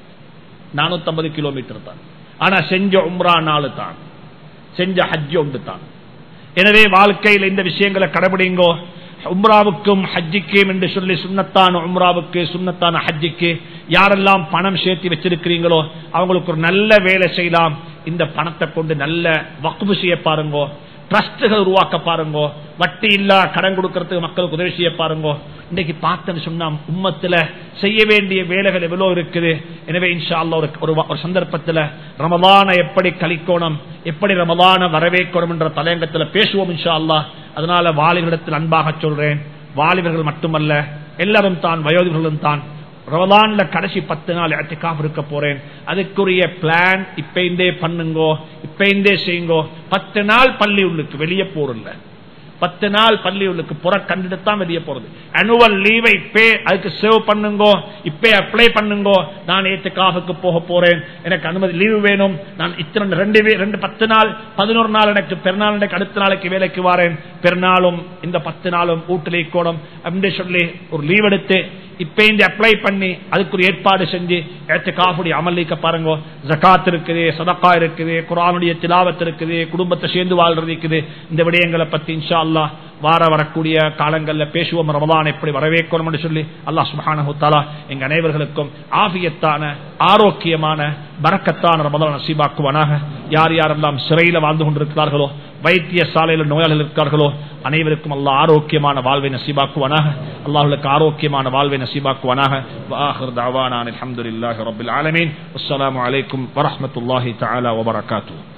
நானூத்தி ஐம்பது கிலோமீட்டர் தான் ஆனா செஞ்ச உம்ரா நாலு தான் செஞ்ச ஹஜ் ஒன்று தான் எனவே வாழ்க்கையில் இந்த விஷயங்களை கடைபிடிங்கோ உம்ராவுக்கும் ஹஜ்ஜிக்கும் என்று சொல்லி சுண்ணத்தான உம்ராவுக்கு சுண்ணத்தான ஹஜ்ஜிக்கு யாரெல்லாம் பணம் சேர்த்து வச்சிருக்கிறீங்களோ அவங்களுக்கு ஒரு நல்ல வேலை செய்யலாம் இந்த பணத்தை கொண்டு நல்ல வக்குவு செய்ய பாருங்கோ ட்ரஸ்டுகள் உருவாக்க பாருங்கோ வட்டி இல்லா கடன் கொடுக்கறதுக்கு மக்களுக்கு உதவி செய்ய பாருங்கோ இன்னைக்கு பார்த்தேன்னு சொன்னா உம்மத்துல செய்ய வேண்டிய வேலைகள் எவ்வளவு இருக்குது எனவே இன்ஷா அல்லா ஒரு ஒரு சந்தர்ப்பத்தில் ரமதான எப்படி கழிக்கணும் எப்படி ரமதான வரவேற்கணும் என்ற தலையங்கத்தில் பேசுவோம் இன்ஷா அல்லா அதனால வாலிபரிடத்தில் அன்பாக சொல்றேன் வாலிபர்கள் மட்டுமல்ல எல்லாரும் தான் வயோதிகளும் தான் ரமலான்ல கடைசி பத்து நாள் இடத்துக்காக இருக்க போறேன் அதுக்குரிய பிளான் இப்ப பண்ணுங்கோ இப்ப செய்யுங்கோ பத்து நாள் பள்ளி உள்ளுக்கு வெளியே போறல பத்து நாள் பள்ளி உள்ளுக்கு புற கண்டுட்டு தான் வெளியே போறது அனுவல் லீவை இப்பே அதுக்கு சேவ் பண்ணுங்கோ இப்பே அப்ளை பண்ணுங்கோ நான் ஏத்து காஃபுக்கு போக போறேன் எனக்கு அனுமதி லீவு வேணும் நான் இத்தனை ரெண்டு ரெண்டு பத்து நாள் பதினோரு நாள் எனக்கு பெருநாள் எனக்கு அடுத்த நாளைக்கு வேலைக்கு வரேன் பெருநாளும் இந்த பத்து நாளும் வீட்டிலே கோடம் அப்படின்னு சொல்லி ஒரு லீவ் எடுத்து இப்ப இந்த அப்ளை பண்ணி அதுக்கு ஒரு ஏற்பாடு செஞ்சு ஏற்ற காஃபுடைய அமலிக்க பாருங்க ஜக்காத் இருக்குது சதக்கா இருக்குது குரானுடைய திலாவத் இருக்குது குடும்பத்தை சேர்ந்து வாழ்றது இருக்குது இந்த விடயங்களை பத்தி இன்ஷா அல்லா வார வரக்கூடிய காலங்களில் பேசுவோம் ரமதான் எப்படி வரவேற்கணும் சொல்லி அல்லாஹ் சுபானஹுத்தாலா எங்க அனைவர்களுக்கும் ஆபியத்தான ஆரோக்கியமான பறக்கத்தான ரமதான் நசீபாக்குவானாக யார் யாரெல்லாம் சிறையில வாழ்ந்து கொண்டிருக்கிறார்களோ வைத்திய சாலையில் நோயாளிகள் இருக்கிறார்களோ அனைவருக்கும் அல்லா ஆரோக்கியமான வாழ்வை நசீபாக்குவானாக அல்லாஹுக்கு ஆரோக்கியமான வாழ்வை நசீபாக்குவானாக வாஹர் தாவானான் அலமதுல்லாஹி ரபில் ஆலமீன் அஸ்ஸலாமு அலைக்கும் வரஹ்மத்துல்லாஹி தஆலா வபரகாத்துஹு